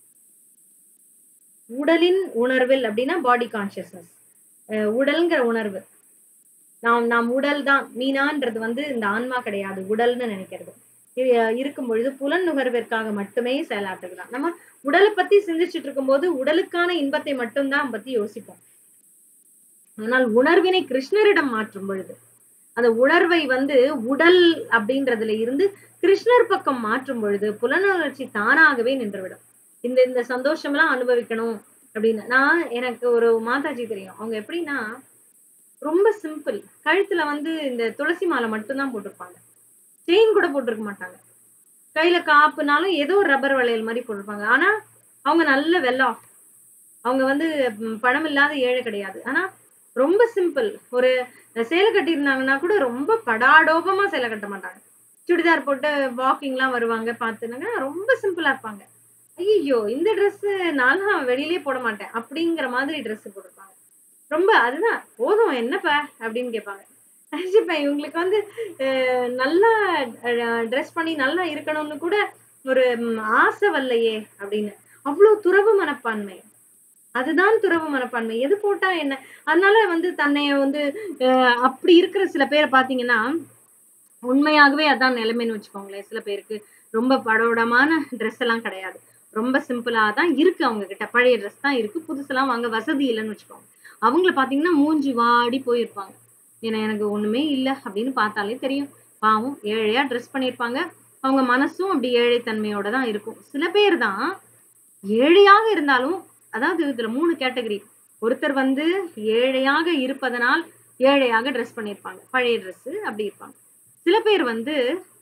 உடலின் உணர்வில் அப்படின்னா பாடி கான்சியஸ்னஸ் உடல்ங்கிற உணர்வு நாம் நாம் உடல் தான் மீனான்றது வந்து இந்த ஆன்மா கிடையாது உடல்னு நினைக்கிறது இருக்கும் பொழுது புலன் நுகர்விற்காக மட்டுமே செயலாற்றுகிறான் நம்ம உடலை பத்தி சிந்திச்சுட்டு இருக்கும்போது உடலுக்கான இன்பத்தை மட்டும்தான் பத்தி யோசிப்போம் ஆனால் உணர்வினை கிருஷ்ணரிடம் மாற்றும் பொழுது அந்த உணர்வை வந்து உடல் அப்படின்றதுல இருந்து கிருஷ்ணர் பக்கம் மாற்றும் பொழுது புலனுணர்ச்சி தானாகவே நின்றுவிடும் இந்த இந்த சந்தோஷம் எல்லாம் அனுபவிக்கணும் அப்படின்னு நான் எனக்கு ஒரு மாதாஜி தெரியும் அவங்க எப்படின்னா ரொம்ப சிம்பிள் கழுத்துல வந்து இந்த துளசி மாலை மட்டும்தான் போட்டிருப்பாங்க செயின் கூட போட்டிருக்க மாட்டாங்க கையில காப்புனாலும் ஏதோ ஒரு ரப்பர் வளையல் மாதிரி போட்டிருப்பாங்க ஆனா அவங்க நல்ல வெல் ஆஃப் அவங்க வந்து ம், பணம் இல்லாத ஏழை கிடையாது ஆனா ரொம்ப சிம்பிள் ஒரு சேலை கட்டியிருந்தாங்கன்னா கூட ரொம்ப படாடோபமா சேலை கட்ட மாட்டாங்க சுடிதார் போட்டு வாக்கிங்லாம் வருவாங்க பார்த்துனாங்க ரொம்ப சிம்பிளா இருப்பாங்க ஐயோ இந்த Dress நான்லாம் வெளியிலே போட மாட்டேன் அப்படிங்கிற மாதிரி Dress போட்டிருப்பாங்க ரொம்ப அதுதான் போதும் என்னப்பா அப்படின்னு கேட்பாங்க நினைச்சுப்பேன் இவங்களுக்கு வந்து அஹ், நல்லா ட்ரெஸ் பண்ணி நல்லா இருக்கணும்னு கூட ஒரு ம், ஆசை வரலையே அப்படின்னு அவ்வளவு துறவு மனப்பான்மை அதுதான் துறவு மனப்பான்மை எது போட்டா என்ன அதனால வந்து தன்னை வந்து அஹ், அப்படி இருக்கிற சில பேரை பாத்தீங்கன்னா உண்மையாகவே அதான் நிலைமைன்னு வச்சுக்கோங்களேன் சில பேருக்கு ரொம்ப படோடமான ட்ரெஸ் எல்லாம் கிடையாது ரொம்ப சிம்பிளா தான் இருக்கு அவங்க கிட்ட பழைய ட்ரெஸ் தான் இருக்கு புதுசெல்லாம் வாங்க வசதி இல்லைன்னு வச்சுக்கோங்க அவங்கள பாத்தீங்கன்னா மூஞ்சி வாடி போயிருப்பாங்க ஏன்னா எனக்கு ஒண்ணுமே இல்லை அப்படின்னு பார்த்தாலே தெரியும் பாவம் ஏழையா ட்ரெஸ் பண்ணியிருப்பாங்க அவங்க மனசும் அப்படி ஏழைத்தன்மையோட தான் இருக்கும் சில பேர் தான் ஏழையாக இருந்தாலும் அதாவது இதுல மூணு கேட்டகரி ஒருத்தர் வந்து ஏழையாக இருப்பதனால் ஏழையாக ட்ரெஸ் பண்ணியிருப்பாங்க பழைய Dress அப்படி இருப்பாங்க சில பேர் வந்து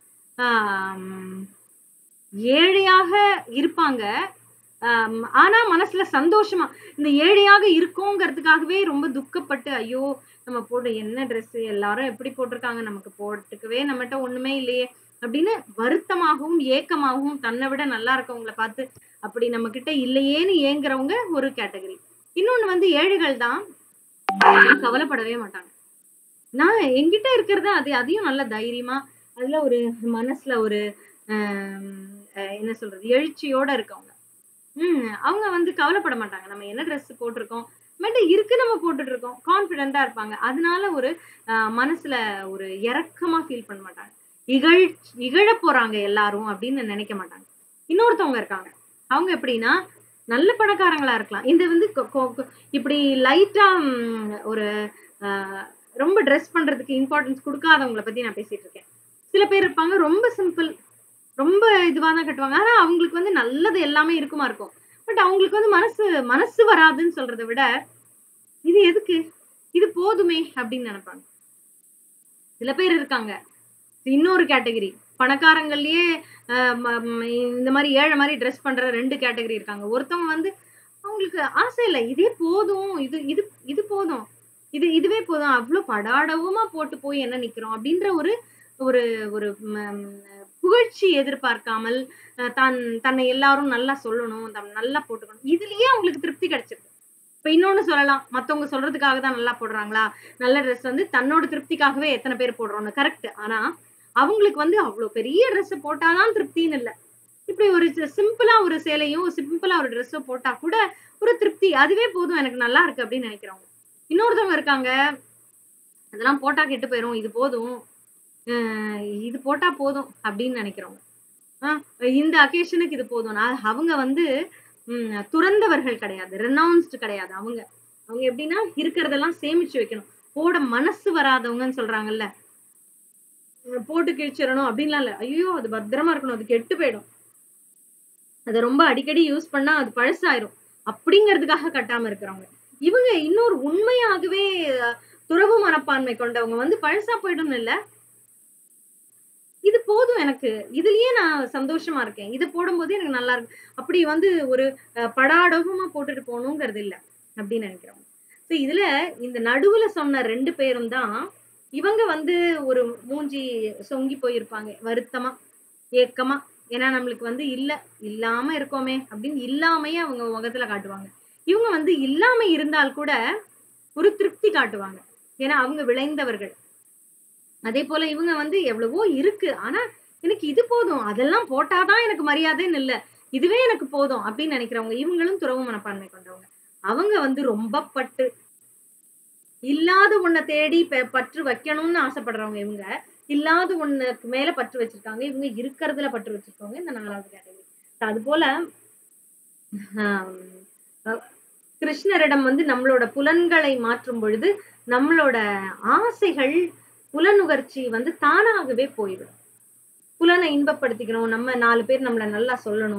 ஆம், ஏழையாக இருப்பாங்க ஆம், ஆனா மனசுல சந்தோஷமா இந்த ஏழையாக இருக்கோங்கிறதுக்காகவே ரொம்ப துக்கப்பட்டு ஐயோ நம்ம போடுற என்ன Dress எல்லாரும் எப்படி போட்டிருக்காங்க நமக்கு போட்டுக்கவே நம்மகிட்ட ஒண்ணுமே இல்லையே அப்படின்னு வருத்தமாகவும் ஏக்கமாகவும் தன்னை விட நல்லா இருக்கவங்கள பார்த்து அப்படி நம்ம கிட்ட இல்லையேன்னு ஏங்குறவங்க ஒரு கேட்டகரி இன்னொன்னு வந்து ஏழைகள் தான் கவலைப்படவே மாட்டாங்க நான் என்கிட்ட இருக்கிறத அது அதையும் நல்ல தைரியமா அதுல ஒரு மனசுல ஒரு ஆம், அஹ் என்ன சொல்றது எழுச்சியோட இருக்கவங்க உம் அவங்க வந்து கவலைப்பட மாட்டாங்க நம்ம என்ன ட்ரெஸ் போட்டிருக்கோம் பட் இருக்கு நம்ம போட்டுட்டு இருக்கோம் கான்பிடென்டா இருப்பாங்க அதனால ஒரு ஆஹ், மனசுல ஒரு இறக்கமா ஃபீல் பண்ண மாட்டாங்க இகழ் இகழ போறாங்க எல்லாரும் அப்படின்னு நினைக்க மாட்டாங்க இன்னொருத்தவங்க இருக்காங்க அவங்க எப்படின்னா நல்ல பணக்காரங்களா இருக்கலாம் இந்த வந்து கொ- கொ- கொ- இப்படி லைட்டா ஒரு ஆஹ், ரொம்ப ட்ரெஸ் பண்றதுக்கு இம்பார்ட்டன்ஸ் கொடுக்காதவங்கள பத்தி நான் பேசிட்டு இருக்கேன் சில பேர் இருப்பாங்க ரொம்ப சிம்பிள் ரொம்ப இதுவா தான் கட்டுவாங்க ஆனா அவங்களுக்கு வந்து நல்லது எல்லாமே இருக்குமா இருக்கும் பட் அவங்களுக்கு வந்து மனசு மனசு வராதுன்னு சொல்றதை விட இது எதுக்கு இது போதுமே அப்படின்னு நினைப்பாங்க சில பேர் இருக்காங்க இன்னொரு கேட்டகரி பணக்காரங்கள்லயே ஆஹ் ம- ம- இந்த மாதிரி ஏழை மாதிரி ட்ரெஸ் பண்ற ரெண்டு கேட்டகரி இருக்காங்க ஒருத்தவங்க வந்து அவங்களுக்கு ஆசை இல்லை இதே போதும் இது இது இது போதும் இது இதுவே போதும் அவ்வளவு படாடவுமா போட்டு போய் என்ன நிக்கிறோம் அப்படின்ற ஒரு ஒரு ஒரு ம- ம், புகழ்ச்சி எதிர்பார்க்காமல் அஹ் தான் தன்னை எல்லாரும் நல்லா சொல்லணும் தம் நல்லா போட்டுக்கணும் இதுலயே அவங்களுக்கு திருப்தி கிடைச்சிருக்கு இப்ப இன்னொன்னு சொல்லலாம் மத்தவங்க சொல்றதுக்காக தான் நல்லா போடுறாங்களா நல்ல ட்ரெஸ் வந்து தன்னோட திருப்திக்காகவே எத்தனை பேர் போடுறோம்னு கரெக்ட் ஆனா அவங்களுக்கு வந்து அவ்வளவு பெரிய ட்ரெஸ் போட்டாதான் திருப்தின்னு இல்ல இப்படி ஒரு சிம்பிளா ஒரு சேலையும் சிம்பிளா ஒரு ட்ரெஸ்ஸோ போட்டா கூட ஒரு திருப்தி அதுவே போதும் எனக்கு நல்லா இருக்கு அப்படின்னு நினைக்கிறவங்க இன்னொருத்தவங்க இருக்காங்க அதெல்லாம் போட்டா கெட்டு போயிரும் இது போதும் அஹ் இது போட்டா போதும் அப்படின்னு நினைக்கிறவங்க ஆஹ் இந்த அக்கேஷனுக்கு இது போதும் நான் அவங்க வந்து உம் துறந்தவர்கள் கிடையாது ரெனவுன்ஸ்டு கிடையாது அவங்க அவங்க எப்படின்னா இருக்கிறதெல்லாம் சேமிச்சு வைக்கணும் போட மனசு வராதவங்கன்னு சொல்றாங்கல்ல உம் போட்டு கிழிச்சிடணும் அப்படின்லாம் இல்ல ஐயோ அது பத்திரமா இருக்கணும் அது கெட்டு போயிடும் அதை ரொம்ப அடிக்கடி யூஸ் பண்ணா அது பழசாயிரும் அப்படிங்கிறதுக்காக கட்டாம இருக்கிறவங்க இவங்க இன்னொரு உண்மையாகவே அஹ், துறவு மனப்பான்மை கொண்டவங்க வந்து பழசா போயிடும் இல்ல இது போதும் எனக்கு இதுலயே நான் சந்தோஷமா இருக்கேன் இது போடும்போது எனக்கு நல்லா இருக்கு அப்படி வந்து ஒரு அஹ், படாடகமா போட்டுட்டு போகணுங்கிறது இல்ல அப்படின்னு நினைக்கிறவங்க சோ இதுல இந்த நடுவுல சொன்ன ரெண்டு பேரும் தான் இவங்க வந்து ஒரு மூஞ்சி சொங்கி போயிருப்பாங்க வருத்தமா ஏக்கமா ஏன்னா நம்மளுக்கு வந்து இல்ல இல்லாம இருக்கோமே அப்படின்னு இல்லாமையே அவங்க முகத்துல காட்டுவாங்க இவங்க வந்து இல்லாம இருந்தால் கூட ஒரு திருப்தி காட்டுவாங்க ஏன்னா அவங்க விளைந்தவர்கள் அதே போல இவங்க வந்து எவ்வளவோ இருக்கு ஆனா எனக்கு இது போதும் அதெல்லாம் போட்டாதான் எனக்கு மரியாதைன்னு இல்ல இதுவே எனக்கு போதும் அப்படின்னு நினைக்கிறவங்க இவங்களும் துறவு மனப்பான்மை கொண்டவங்க அவங்க வந்து ரொம்ப பட்டு இல்லாத ஒன்ன தேடி பெ- பற்று வைக்கணும்னு ஆசைப்படுறவங்க இவங்க இல்லாத ஒண்ணுக்கு மேல பற்று வச்சிருக்காங்க இவங்க இருக்கிறதுல பற்று வச்சிருக்காங்க இந்த நாலாவது கேட்டகரி அது போல ஆஹ் அஹ் கிருஷ்ணரிடம் வந்து நம்மளோட புலன்களை மாற்றும் பொழுது நம்மளோட ஆசைகள் புலனுகர்ச்சி வந்து தானாகவே போயிடும் புலனை இன்பப்படுத்திக்கணும் நம்ம நாலு பேர் நம்மள நல்லா சொல்லணும்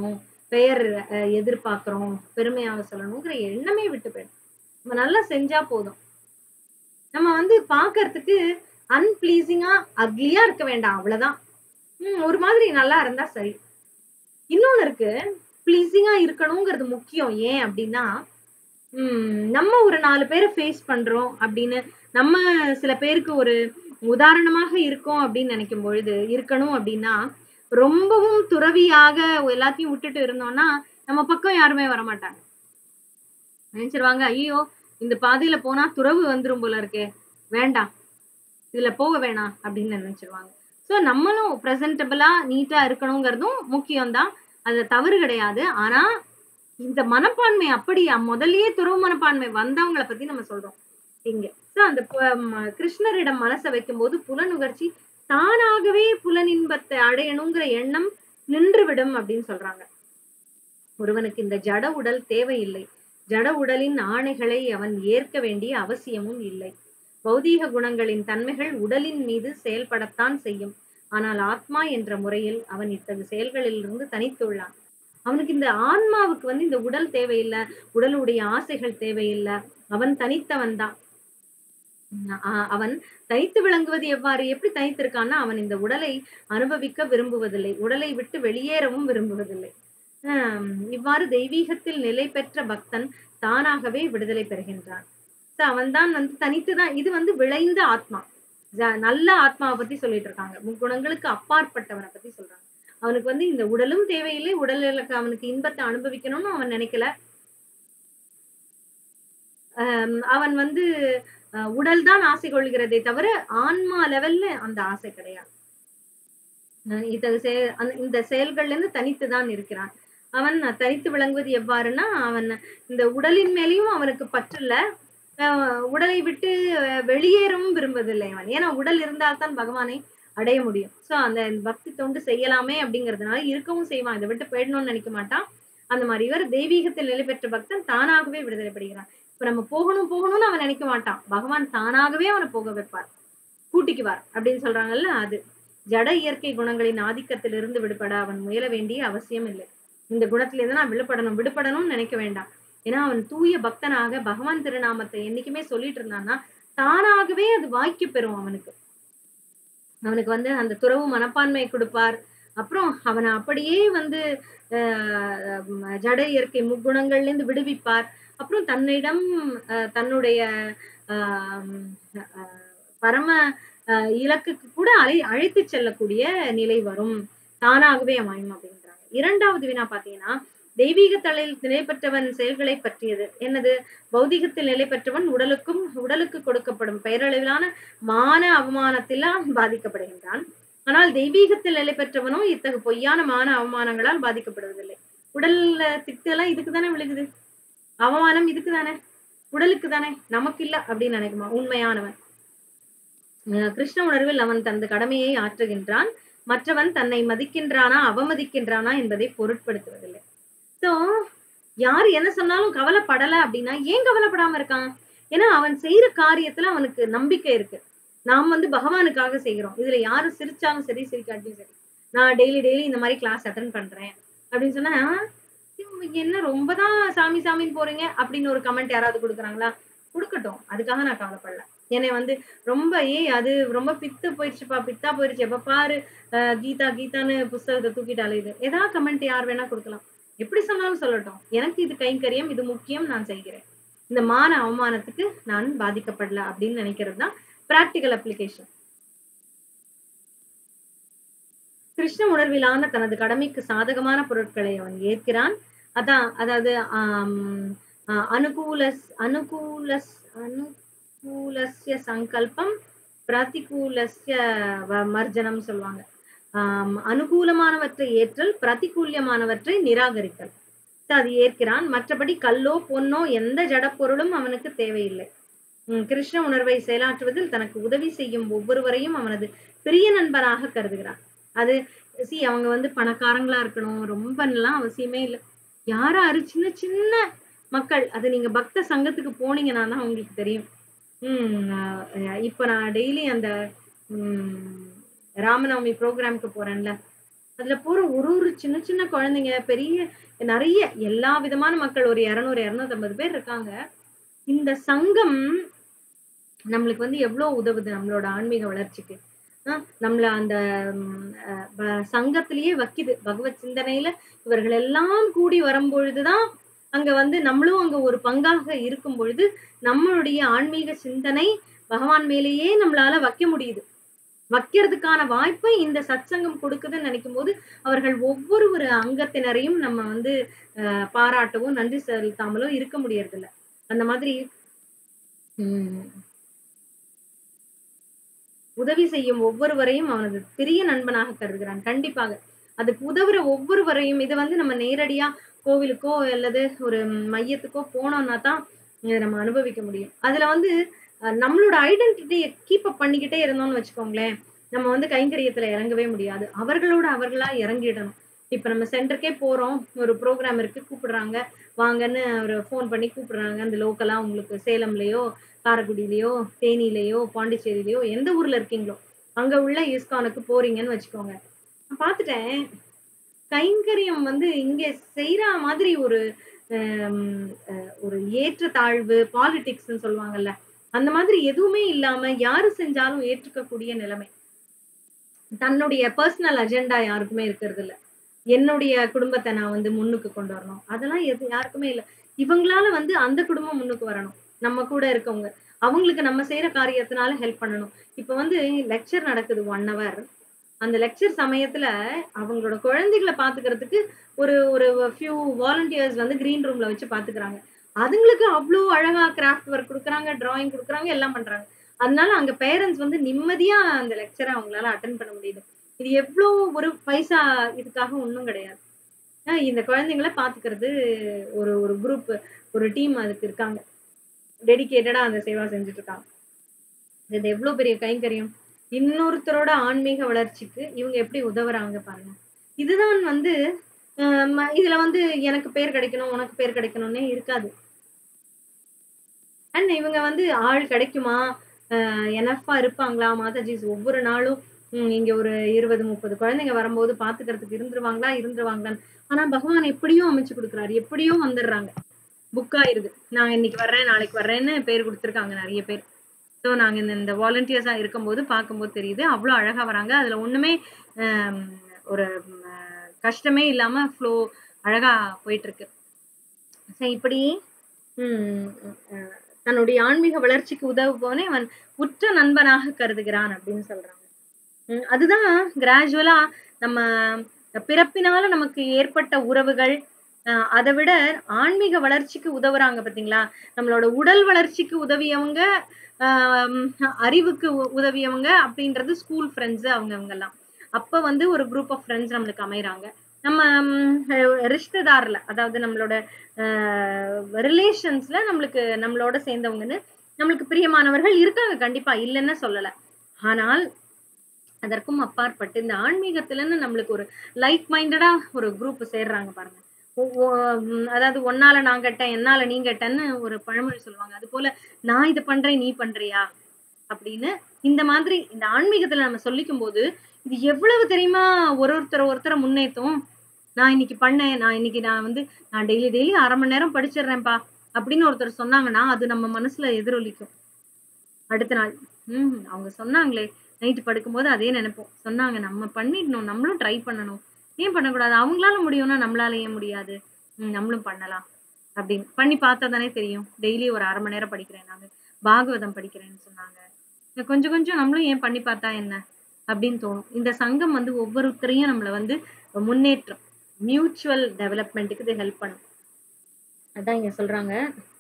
பெயர் அஹ், எதிர்பார்க்கிறோம் பெருமையாக சொல்லணுங்கிற எண்ணமே விட்டு போயிடும் நம்ம நல்லா செஞ்சா போதும் நம்ம வந்து பாக்குறதுக்கு அன்பிளீசிங்கா அக்லியா இருக்க வேண்டாம் அவ்வளவுதான் உம் ஒரு மாதிரி நல்லா இருந்தா சரி இன்னொன்னு இருக்கு பிளீசிங்கா இருக்கணுங்கிறது முக்கியம் ஏன் அப்படின்னா உம் நம்ம ஒரு நாலு பேரை ஃபேஸ் பண்றோம் அப்படின்னு நம்ம சில பேருக்கு ஒரு உதாரணமாக இருக்கோம் அப்படின்னு நினைக்கும் பொழுது இருக்கணும் அப்படின்னா ரொம்பவும் துறவியாக எல்லாத்தையும் விட்டுட்டு இருந்தோம்னா நம்ம பக்கம் யாருமே வரமாட்டாங்க நினைச்சிருவாங்க ஐயோ இந்த பாதையில போனா துறவு வந்துரும் போல இருக்கே வேண்டாம் இதுல போக வேணாம் அப்படின்னு நினைச்சிருவாங்க சோ நம்மளும் பிரசன்டபிளா நீட்டா இருக்கணுங்கிறதும் முக்கியம்தான் அது தவறு கிடையாது ஆனா இந்த மனப்பான்மை அப்படி முதல்லயே துறவு மனப்பான்மை வந்தவங்கள பத்தி நம்ம சொல்றோம் இங்க சோ அந்த பு- ம- கிருஷ்ணரிடம் மனசை வைக்கும்போது புலனுகர்ச்சி தானாகவே புலனின்பத்தை அடையணுங்கிற எண்ணம் நின்றுவிடும் அப்படின்னு சொல்றாங்க ஒருவனுக்கு இந்த ஜட உடல் தேவையில்லை ஜட உடலின் ஆணைகளை அவன் ஏற்க வேண்டிய அவசியமும் இல்லை பௌதீக குணங்களின் தன்மைகள் உடலின் மீது செயல்படத்தான் செய்யும் ஆனால் ஆத்மா என்ற முறையில் அவன் இத்தகு செயல்களிலிருந்து தனித்துள்ளான் அவனுக்கு இந்த ஆன்மாவுக்கு வந்து இந்த உடல் தேவையில்லை உடலுடைய ஆசைகள் தேவையில்லை அவன் தனித்தவன் தான் ஆஹ் அவன் தனித்து விளங்குவது எவ்வாறு எப்படி தனித்திருக்கான்னா அவன் இந்த உடலை அனுபவிக்க விரும்புவதில்லை உடலை விட்டு வெளியேறவும் விரும்புவதில்லை ஆஹ் இவ்வாறு தெய்வீகத்தில் நிலை பெற்ற பக்தன் தானாகவே விடுதலை பெறுகின்றான் So அவன்தான் வந்து தனித்துதான் இது வந்து விளைந்த ஆத்மா ஜ- நல்ல ஆத்மாவை பத்தி சொல்லிட்டு இருக்காங்க முக்குணங்களுக்கு அப்பாற்பட்டவனை பத்தி சொல்றாங்க அவனுக்கு வந்து இந்த உடலும் தேவையில்லை உடலுக்கு அவனுக்கு இன்பத்தை அனுபவிக்கணும்னு அவன் நினைக்கல ஆஹ் அவன் வந்து அஹ் உடல் தான் ஆசை கொள்கிறதே தவிர ஆன்மா லெவல்ல அந்த ஆசை கிடையாது அஹ் இத்தகு செய- அந்த- இந்த செயல்கள்ல இருந்து தனித்துதான் இருக்கிறான் அவன் தனித்து விளங்குவது எவ்வாறுன்னா அவன் இந்த உடலின் மேலேயும் அவனுக்கு பற்றில்ல அஹ் உடலை விட்டு அஹ் வெளியேறவும் விரும்புவதில்லை அவன் ஏன்னா உடல் இருந்தால்தான் பகவானை அடைய முடியும் சோ அந்த பக்தி தொண்டு செய்யலாமே அப்படிங்கறதுனால இருக்கவும் செய்வான் இதை விட்டு போயிடணும்னு நினைக்க மாட்டான் அந்த மாதிரி இவர் தெய்வீகத்தில் நிலை பெற்ற பக்தன் தானாகவே விடுதலை பெறுகிறான் இப்ப நம்ம போகணும் போகணும்னு அவன் நினைக்க மாட்டான் பகவான் தானாகவே அவனை போக வைப்பார் கூட்டிக்குவார் அப்படின்னு சொல்றாங்கல்ல அது ஜட இயற்கை குணங்களின் ஆதிக்கத்திலிருந்து விடுபட அவன் முயல வேண்டிய அவசியம் இல்லை இந்த குணத்துல இருந்து நான் விடுபடணும் விடுபடணும்னு நினைக்க வேண்டாம் ஏன்னா அவன் தூய பக்தனாக பகவான் திருநாமத்தை என்னைக்குமே சொல்லிட்டு இருந்தான்னா தானாகவே அது வாய்க்கு பெறும் அவனுக்கு அவனுக்கு வந்து அந்த துறவு மனப்பான்மை கொடுப்பார் அப்புறம் அவனை அப்படியே வந்து ஆஹ் ம- ஜட இயற்கை முக்குணங்கள்ல இருந்து விடுவிப்பார் அப்புறம் தன்னிடம் ஆஹ் தன்னுடைய ஆஹ் ஆஹ் பரம ஆஹ் இலக்குக்கு கூட அழை அழைத்து செல்லக்கூடிய நிலை வரும் தானாகவே அமையும் அப்படின்றாங்க இரண்டாவது வினா பாத்தீங்கன்னா தெய்வீக தலையில் நிலை பெற்றவன் செயல்களை பற்றியது என்னது பௌதிகத்தில் நிலை பெற்றவன் உடலுக்கும் உடலுக்கு கொடுக்கப்படும் பெயரளவிலான மான அவமானத்திலாம் பாதிக்கப்படுகின்றான் ஆனால் தெய்வீகத்தில் நிலை பெற்றவனும் இத்தகு பொய்யான மான அவமானங்களால் பாதிக்கப்படுவதில்லை உடல்ல திட்டு எல்லாம் இதுக்கு தானே விழுகுது அவமானம் இதுக்கு தானே உடலுக்கு தானே நமக்கு இல்ல அப்படின்னு நினைக்குமா உண்மையானவன் அஹ் கிருஷ்ண உணர்வில் அவன் தனது கடமையை ஆற்றுகின்றான் மற்றவன் தன்னை மதிக்கின்றானா அவமதிக்கின்றானா என்பதை பொருட்படுத்துவதில்லை சோ யார் என்ன சொன்னாலும் கவலைப்படல அப்படின்னா ஏன் கவலைப்படாம இருக்கான் ஏன்னா அவன் செய்யற காரியத்துல அவனுக்கு நம்பிக்கை இருக்கு நாம் வந்து பகவானுக்காக செய்கிறோம் இதுல யாரு சிரிச்சாலும் சரி சிரிக்காட்டியும் சரி நான் டெய்லி டெய்லி இந்த மாதிரி கிளாஸ் அட்டன் பண்றேன் அப்படின்னு சொன்னா "ஆ, இவங்க என்ன ரொம்பதான் சாமி சாமின்னு போறீங்க அப்படின்னு ஒரு கமெண்ட் யாராவது கொடுக்குறாங்களா கொடுக்கட்டும் அதுக்காக நான் கவலைப்படல என்னை வந்து ரொம்ப ஏய் அது ரொம்ப பித்து போயிடுச்சுப்பா பித்தா போயிடுச்சு எப்ப பாரு அஹ், கீதா கீதான்னு புஸ்தகத்தை தூக்கிட்டு அலையுது ஏதாவது கமெண்ட் யார் வேணா கொடுக்கலாம் எப்படி சொன்னாலும் சொல்லட்டும் எனக்கு இது கைங்கரியம் இது முக்கியம் நான் செய்கிறேன் இந்த மான அவமானத்துக்கு நான் பாதிக்கப்படல அப்படின்னு நினைக்கிறது தான் பிராக்டிக்கல் அப்ளிகேஷன் கிருஷ்ண உணர்விலான தனது கடமைக்கு சாதகமான பொருட்களை அவன் ஏற்கிறான் அதான் அதாவது ஆம், ஆஹ், அனுகூலஸ் அனுகூலஸ் அனுகூலஸ்ய சங்கல்பம் பிரதிகூலஸ்ய வ- மர்ஜனம் சொல்லுவாங்க ஆம், அனுகூலமானவற்றை ஏற்றல் பிரதிகூல்யமானவற்றை நிராகரித்தல் So, அது ஏற்கிறான் மற்றபடி கல்லோ பொன்னோ எந்த ஜடப்பொருளும் அவனுக்கு தேவையில்லை உம் கிருஷ்ண உணர்வை செயலாற்றுவதில் தனக்கு உதவி செய்யும் ஒவ்வொருவரையும் அவனது பிரிய நண்பனாக கருதுகிறான் அது சி அவங்க வந்து பணக்காரங்களா இருக்கணும் ரொம்ப எல்லாம் அவசியமே இல்லை யாராரு சின்ன சின்ன மக்கள் அது நீங்க பக்த சங்கத்துக்கு போனீங்கன்னா தான் உங்களுக்கு தெரியும் உம் ஆஹ் இப்ப நான் டெய்லி அந்த உம் ராமநவமி ப்ரோக்ராம்க்கு போறேன்ல அதுல போற ஒரு ஒரு சின்ன சின்ன குழந்தைங்க பெரிய நிறைய எல்லா விதமான மக்கள் ஒரு இருநூறு இருநூத்தி ஐம்பது பேர் இருக்காங்க இந்த சங்கம் நம்மளுக்கு வந்து எவ்வளவு உதவுது நம்மளோட ஆன்மீக வளர்ச்சிக்கு ஆஹ் நம்மள அந்த ம், அஹ், ப- சங்கத்திலேயே வைக்குது பகவத் சிந்தனையில இவர்கள் எல்லாம் கூடி வரும்பொழுதுதான் அங்க வந்து நம்மளும் அங்க ஒரு பங்காக இருக்கும் பொழுது நம்மளுடைய ஆன்மீக சிந்தனை பகவான் மேலேயே நம்மளால வைக்க முடியுது வைக்கிறதுக்கான வாய்ப்பை இந்த சத்சங்கம் கொடுக்குதுன்னு நினைக்கும் போது அவர்கள் ஒவ்வொரு ஒரு அங்கத்தினரையும் நம்ம வந்து அஹ், பாராட்டவும் நன்றி செலுத்தாமலோ இருக்க முடியறதில்ல அந்த மாதிரி உம் உதவி செய்யும் ஒவ்வொருவரையும் அவனது பெரிய நண்பனாக கருதுகிறான் கண்டிப்பாக அதுக்கு உதவுற ஒவ்வொருவரையும் இது வந்து நம்ம நேரடியா கோவிலுக்கோ அல்லது ஒரு மையத்துக்கோ போனோம்னா தான் இதை நம்ம அனுபவிக்க முடியும் அதுல வந்து அஹ், நம்மளோட ஐடென்டிட்டியை கீப் அப் பண்ணிக்கிட்டே இருந்தோம்னு வச்சுக்கோங்களேன் நம்ம வந்து கைங்கரியத்துல இறங்கவே முடியாது அவர்களோட அவர்களா இறங்கிடணும் இப்ப நம்ம சென்டருக்கே போறோம் ஒரு ப்ரோக்ராம் இருக்கு கூப்பிடுறாங்க வாங்கன்னு ஒரு ஃபோன் பண்ணி கூப்பிடுறாங்க அந்த லோக்கலா உங்களுக்கு சேலம்லயோ காரைக்குடியிலயோ தேனியிலயோ பாண்டிச்சேரியிலயோ எந்த ஊர்ல இருக்கீங்களோ அங்க உள்ள இஸ்கானுக்கு போறீங்கன்னு வச்சுக்கோங்க நான் பார்த்துட்டேன் கைங்கரியம் வந்து இங்க செய்யற மாதிரி ஒரு ஹம், அஹ், ஒரு ஏற்றத்தாழ்வு பாலிடிக்ஸ்ன்னு சொல்லுவாங்கல்ல அந்த மாதிரி எதுவுமே இல்லாம யாரு செஞ்சாலும் ஏற்றுக்கக்கூடிய நிலைமை தன்னுடைய பர்சனல் அஜெண்டா யாருக்குமே இருக்கிறது இல்ல என்னுடைய குடும்பத்தை நான் வந்து முன்னுக்கு கொண்டு வரணும் அதெல்லாம் எது யாருக்குமே இல்ல இவங்களால வந்து அந்த குடும்பம் முன்னுக்கு வரணும் நம்ம கூட இருக்கவங்க அவங்களுக்கு நம்ம செய்யற காரியத்தினால ஹெல்ப் பண்ணணும் இப்ப வந்து லெக்சர் நடக்குது ஒன் hour அந்த லெக்சர் சமயத்துல அவங்களோட குழந்தைகளை பாத்துக்கிறதுக்கு ஒரு ஒரு ஃபியூ வாலண்டியர்ஸ் வந்து கிரீன் ரூம்ல வச்சு பாத்துக்கிறாங்க அதுங்களுக்கு அவ்வளோ அழகா கிராஃப்ட் ஒர்க் கொடுக்குறாங்க டிராயிங் கொடுக்குறாங்க எல்லாம் பண்றாங்க அதனால அங்க பேரண்ட்ஸ் வந்து நிம்மதியா அந்த லெக்சரை அவங்களால அட்டன் பண்ண முடியுது இது எவ்வளோ ஒரு பைசா இதுக்காக ஒண்ணும் கிடையாது ஆஹ் இந்த குழந்தைங்களை பாத்துக்கிறது ஒரு ஒரு குரூப் ஒரு டீம் அதுக்கு இருக்காங்க டெடிகேட்டடா அந்த சேவா செஞ்சுட்டு இருக்காங்க இது எவ்வளவு பெரிய கைங்கரியம் இன்னொருத்தரோட ஆன்மீக வளர்ச்சிக்கு இவங்க எப்படி உதவுறாங்க பாருங்க இதுதான் வந்து ஆஹ் ம- இதுல வந்து எனக்கு பேர் கிடைக்கணும் உனக்கு பேர் கிடைக்கணும்னே இருக்காது அண்ட் இவங்க வந்து ஆள் கிடைக்குமா எனஃபா இருப்பாங்களா மாதாஜிஸ் ஒவ்வொரு நாளும் ஹம், இங்க ஒரு இருபது முப்பது குழந்தைங்க வரும்போது பாத்துக்கிறதுக்கு இருந்துருவாங்களா இருந்துருவாங்களான்னு ஆனா பகவான் எப்படியும் அமைச்சு கொடுக்குறாரு எப்படியும் வந்துடுறாங்க புக் ஆயிருது நான் இன்னைக்கு வர்றேன் நாளைக்கு வர்றேன்னு பேர் கொடுத்துருக்காங்க நிறைய பேர் ஸோ நாங்க இந்த இந்த வாலண்டியர்ஸா இருக்கும்போது பார்க்கும்போது தெரியுது அவ்வளோ அழகா வராங்க அதுல ஒண்ணுமே ஆம், ஒரு ம், அஹ், கஷ்டமே இல்லாம ஃப்ளோ அழகா போயிட்டு இருக்கு So, இப்படி உம் அஹ், தன்னுடைய ஆன்மீக வளர்ச்சிக்கு உதவுபவனே அவன் உற்ற நண்பனாக கருதுகிறான் அப்படின்னு சொல்றாங்க உம் அதுதான் கிராஜுவலா நம்ம பிறப்பினால நமக்கு ஏற்பட்ட உறவுகள் அஹ், அதை விட ஆன்மீக வளர்ச்சிக்கு உதவுறாங்க பாத்தீங்களா நம்மளோட உடல் வளர்ச்சிக்கு உதவியவங்க ஆஹ் அறிவுக்கு உ- உதவியவங்க அப்படின்றது ஸ்கூல் ஃப்ரெண்ட்ஸ் அவங்க எல்லாம் அப்ப வந்து ஒரு குரூப் ஆஃப் ஃப்ரெண்ட்ஸ் நம்மளுக்கு அமையறாங்க நம்ம ம், அஹ் ரிஷ்ததார்ல அதாவது நம்மளோட ரிலேஷன்ஸ்ல நம்மளுக்கு நம்மளோட சேர்ந்தவங்கன்னு நம்மளுக்கு பிரியமானவர்கள் இருக்காங்க கண்டிப்பா இல்லைன்னு சொல்லல ஆனால் அதற்கும் அப்பாற்பட்டு இந்த ஆன்மீகத்துலன்னு நம்மளுக்கு ஒரு லைக் மைண்டடா ஒரு குரூப் சேர்றாங்க பாருங்க ஒ- ஒ- ம், அதாவது ஒன்னால நான் கெட்டேன் என்னால நீ கெட்டேன்னு ஒரு பழமொழி சொல்லுவாங்க அது போல நான் இது பண்றேன் நீ பண்றியா அப்படின்னு இந்த மாதிரி இந்த ஆன்மீகத்துல நம்ம சொல்லிக்கும் போது இது எவ்வளவு தெரியுமா ஒரு ஒருத்தர் ஒருத்தரை முன்னேத்தும் நான் இன்னைக்கு பண்ணேன் நான் இன்னைக்கு நான் வந்து நான் டெய்லி டெய்லி அரை மணி நேரம் படிச்சிடுறேன்ப்பா அப்படின்னு ஒருத்தர் சொன்னாங்கன்னா அது நம்ம மனசுல எதிரொலிக்கும் அடுத்த நாள் ஹம் அவங்க சொன்னாங்களே நைட்டு படுக்கும்போது அதே நினைப்போம் சொன்னாங்க நம்ம பண்ணிடணும் நம்மளும் ட்ரை பண்ணணும் ஏன் பண்ணக்கூடாது அவங்களால முடியும்னா நம்மளால ஏன் முடியாது ஹம் நம்மளும் பண்ணலாம் அப்படின்னு பண்ணி பார்த்தா தானே தெரியும் டெய்லி ஒரு அரை மணி நேரம் படிக்கிறேன் நாங்க பாகவதம் படிக்கிறேன்னு சொன்னாங்க இன்னும் கொஞ்சம் கொஞ்சம் நம்மளும் ஏன் பண்ணி பார்த்தா என்ன அப்படின்னு தோணும் இந்த சங்கம் வந்து ஒவ்வொருத்தரையும் நம்மள வந்து முன்னேற்றம் மியூச்சுவல் டெவலப்மெண்ட்டுக்கு இது ஹெல்ப் பண்ணும் அதான் இங்க சொல்றாங்க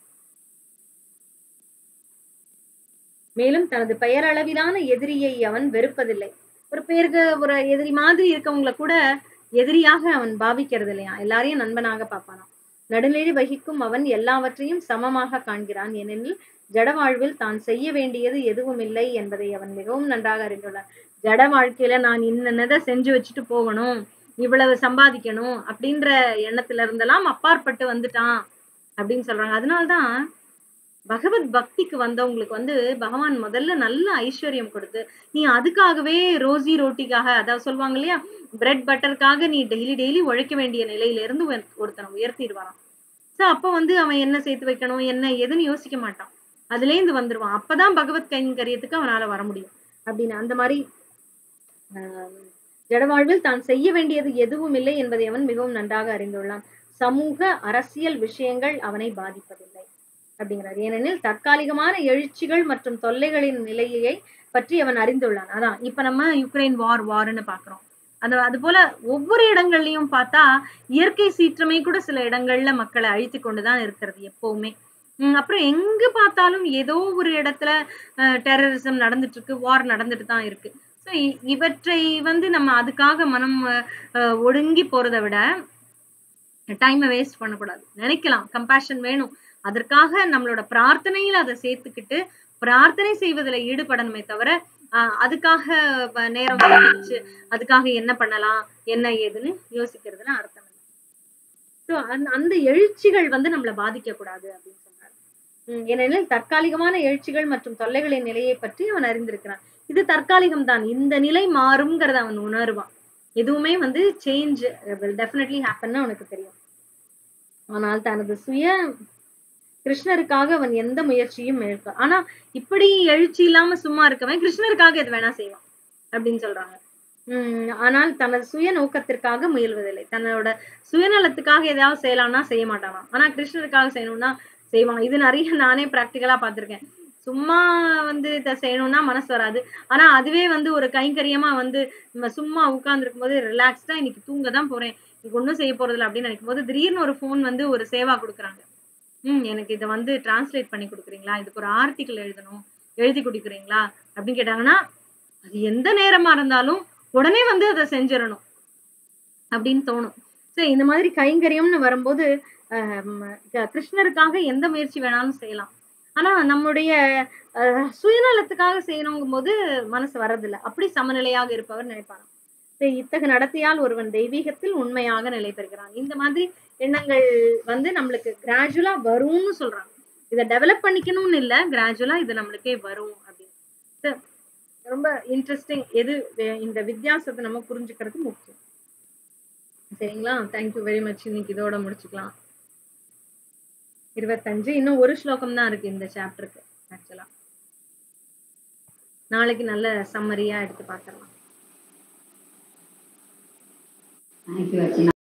மேலும் தனது பெயரளவிலான எதிரியை அவன் வெறுப்பதில்லை ஒரு பேருக்கு ஒரு எதிரி மாதிரி இருக்கவங்கள கூட எதிரியாக அவன் பாவிக்கிறது இல்லையா எல்லாரையும் நண்பனாக பார்ப்பானாம் நடுநிலை வகிக்கும் அவன் எல்லாவற்றையும் சமமாக காண்கிறான் ஏனெனில் ஜட வாழ்வில் தான் செய்ய வேண்டியது எதுவும் இல்லை என்பதை அவன் மிகவும் நன்றாக அறிந்துள்ளான் ஜட வாழ்க்கையில நான் இன்னதை செஞ்சு வச்சுட்டு போகணும் இவ்வளவு சம்பாதிக்கணும் அப்படின்ற எண்ணத்துல இருந்தெல்லாம் அப்பாற்பட்டு வந்துட்டான் அப்படின்னு சொல்றாங்க அதனால்தான் பகவத் பக்திக்கு வந்தவங்களுக்கு வந்து பகவான் முதல்ல நல்ல ஐஸ்வர்யம் கொடுத்து நீ அதுக்காகவே ரோசி ரோட்டிக்காக அதாவது சொல்லுவாங்க இல்லையா பிரெட் பட்டருக்காக நீ டெய்லி டெய்லி உழைக்க வேண்டிய நிலையில இருந்து ஒரு- ஒருத்தனை உயர்த்திடுவாராம் சோ அப்ப வந்து அவன் என்ன சேர்த்து வைக்கணும் என்ன ஏதுன்னு யோசிக்க மாட்டான் அதுல இருந்து வந்துருவான் அப்பதான் பகவத் கைங்கரியத்துக்கு அவனால வர முடியும் அப்படின்னு அந்த மாதிரி ஆஹ் ஜடவாழ்வில் தான் செய்ய வேண்டியது எதுவும் இல்லை என்பதை அவன் மிகவும் நன்றாக அறிந்துள்ளான் சமூக அரசியல் விஷயங்கள் அவனை பாதிப்பதில்லை அப்படிங்கிறார் ஏனெனில் தற்காலிகமான எழுச்சிகள் மற்றும் தொல்லைகளின் நிலையை பற்றி அவன் அறிந்துள்ளான் அதான் இப்ப நம்ம யுக்ரைன் வார் வார்னு பாக்குறோம் அந்த அது போல ஒவ்வொரு இடங்கள்லயும் பார்த்தா இயற்கை சீற்றமே கூட சில இடங்கள்ல மக்களை அழித்து கொண்டுதான் இருக்கிறது எப்பவுமே உம் அப்புறம் எங்க பார்த்தாலும் ஏதோ ஒரு இடத்துல டெரரிசம் நடந்துட்டு இருக்கு வார் நடந்துட்டு தான் இருக்கு ஸோ இவற்றை வந்து நம்ம அதுக்காக மனம் அஹ், அஹ், ஒடுங்கி போறதை விட டைமை வேஸ்ட் பண்ணக்கூடாது நினைக்கலாம் கம்பேஷன் வேணும் அதற்காக நம்மளோட பிரார்த்தனையில அதை சேர்த்துக்கிட்டு பிரார்த்தனை செய்வதுல ஈடுபடணுமே தவிர ஆஹ் அதுக்காக வ- நேரம் வச்சு அதுக்காக என்ன பண்ணலாம் என்ன ஏதுன்னு யோசிக்கிறதுல அர்த்தம் இல்லை ஸோ அந்த அந்த எழுச்சிகள் வந்து நம்மளை பாதிக்க கூடாது அப்படின்னு சொன்னார் உம் ஏனெனில் தற்காலிகமான எழுச்சிகள் மற்றும் தொல்லைகளின் நிலையை பற்றி அவன் அறிந்திருக்கிறான் இது தற்காலிகம் தான் இந்த நிலை மாறும்ங்கிறத அவன் உணர்வான் எதுவுமே வந்து சேஞ்ச் டெஃபினெட்லி ஹேப்பன்னு அவனுக்கு தெரியும் ஆனால் தனது சுய கிருஷ்ணருக்காக அவன் எந்த முயற்சியும் எடுக்க ஆனா இப்படி எழுச்சி இல்லாம சும்மா இருக்கவன் கிருஷ்ணருக்காக எது வேணா செய்வான் அப்படின்னு சொல்றாங்க உம் ஆனால் தனது சுய நோக்கத்திற்காக முயல்வதில்லை தன்னோட சுயநலத்துக்காக ஏதாவது செய்யலாம்னா செய்ய மாட்டானாம் ஆனா கிருஷ்ணருக்காக செய்யணும்னா செய்வான் இது நிறைய நானே பிராக்டிக்கலா பார்த்திருக்கேன் சும்மா வந்து இதை செய்யணும்னா மனசு வராது ஆனா அதுவே வந்து ஒரு கைங்கரியமா வந்து நம்ம சும்மா உட்கார்ந்துருக்கும் போது ரிலாக்ஸ்டா இன்னைக்கு தூங்க தான் போறேன் இன்னைக்கு ஒன்றும் செய்ய போறதில்ல அப்படின்னு நினைக்கும் போது திடீர்னு ஒரு ஃபோன் வந்து ஒரு சேவா கொடுக்குறாங்க ம் எனக்கு இதை வந்து டிரான்ஸ்லேட் பண்ணி கொடுக்குறீங்களா இதுக்கு ஒரு ஆர்டிக்கல் எழுதணும் எழுதி கொடுக்குறீங்களா அப்படின்னு கேட்டாங்கன்னா அது எந்த நேரமா இருந்தாலும் உடனே வந்து அதை செஞ்சிடணும் அப்படின்னு தோணும் சரி இந்த மாதிரி கைங்கரியம்னு வரும்போது ஆஹ் ம- க- கிருஷ்ணருக்காக எந்த முயற்சி வேணாலும் செய்யலாம் ஆனா நம்முடைய ஆஹ் சுயநலத்துக்காக செய்யணுங்கும் போது மனசு வர்றதில்ல அப்படி சமநிலையாக இருப்பவர் நினைப்பாராம் சரி, இத்தகைய நடத்தையால் ஒருவன் தெய்வீகத்தில் உண்மையாக நிலை பெறுகிறான் இந்த மாதிரி எண்ணங்கள் வந்து நம்மளுக்கு கிராஜுவலா வரும்னு சொல்றாங்க இதை டெவலப் பண்ணிக்கணும்னு இல்ல கிராஜுவலா இது நம்மளுக்கே வரும் அப்படின்னு சரி, ரொம்ப இன்ட்ரெஸ்டிங் எது வே- இந்த வித்தியாசத்தை நம்ம புரிஞ்சுக்கிறது முக்கியம் சரிங்களா தேங்க்யூ வெரி மச் இன்னைக்கு இதோட முடிச்சுக்கலாம் இருபத்தஞ்சு இன்னும் ஒரு ஸ்லோகம் தான் இருக்கு இந்த சாப்டருக்கு ஆக்சுவலா நாளைக்கு நல்ல சம்மரியா எடுத்து பார்க்கலாம் தேங்க்யூ அர்ச்சனா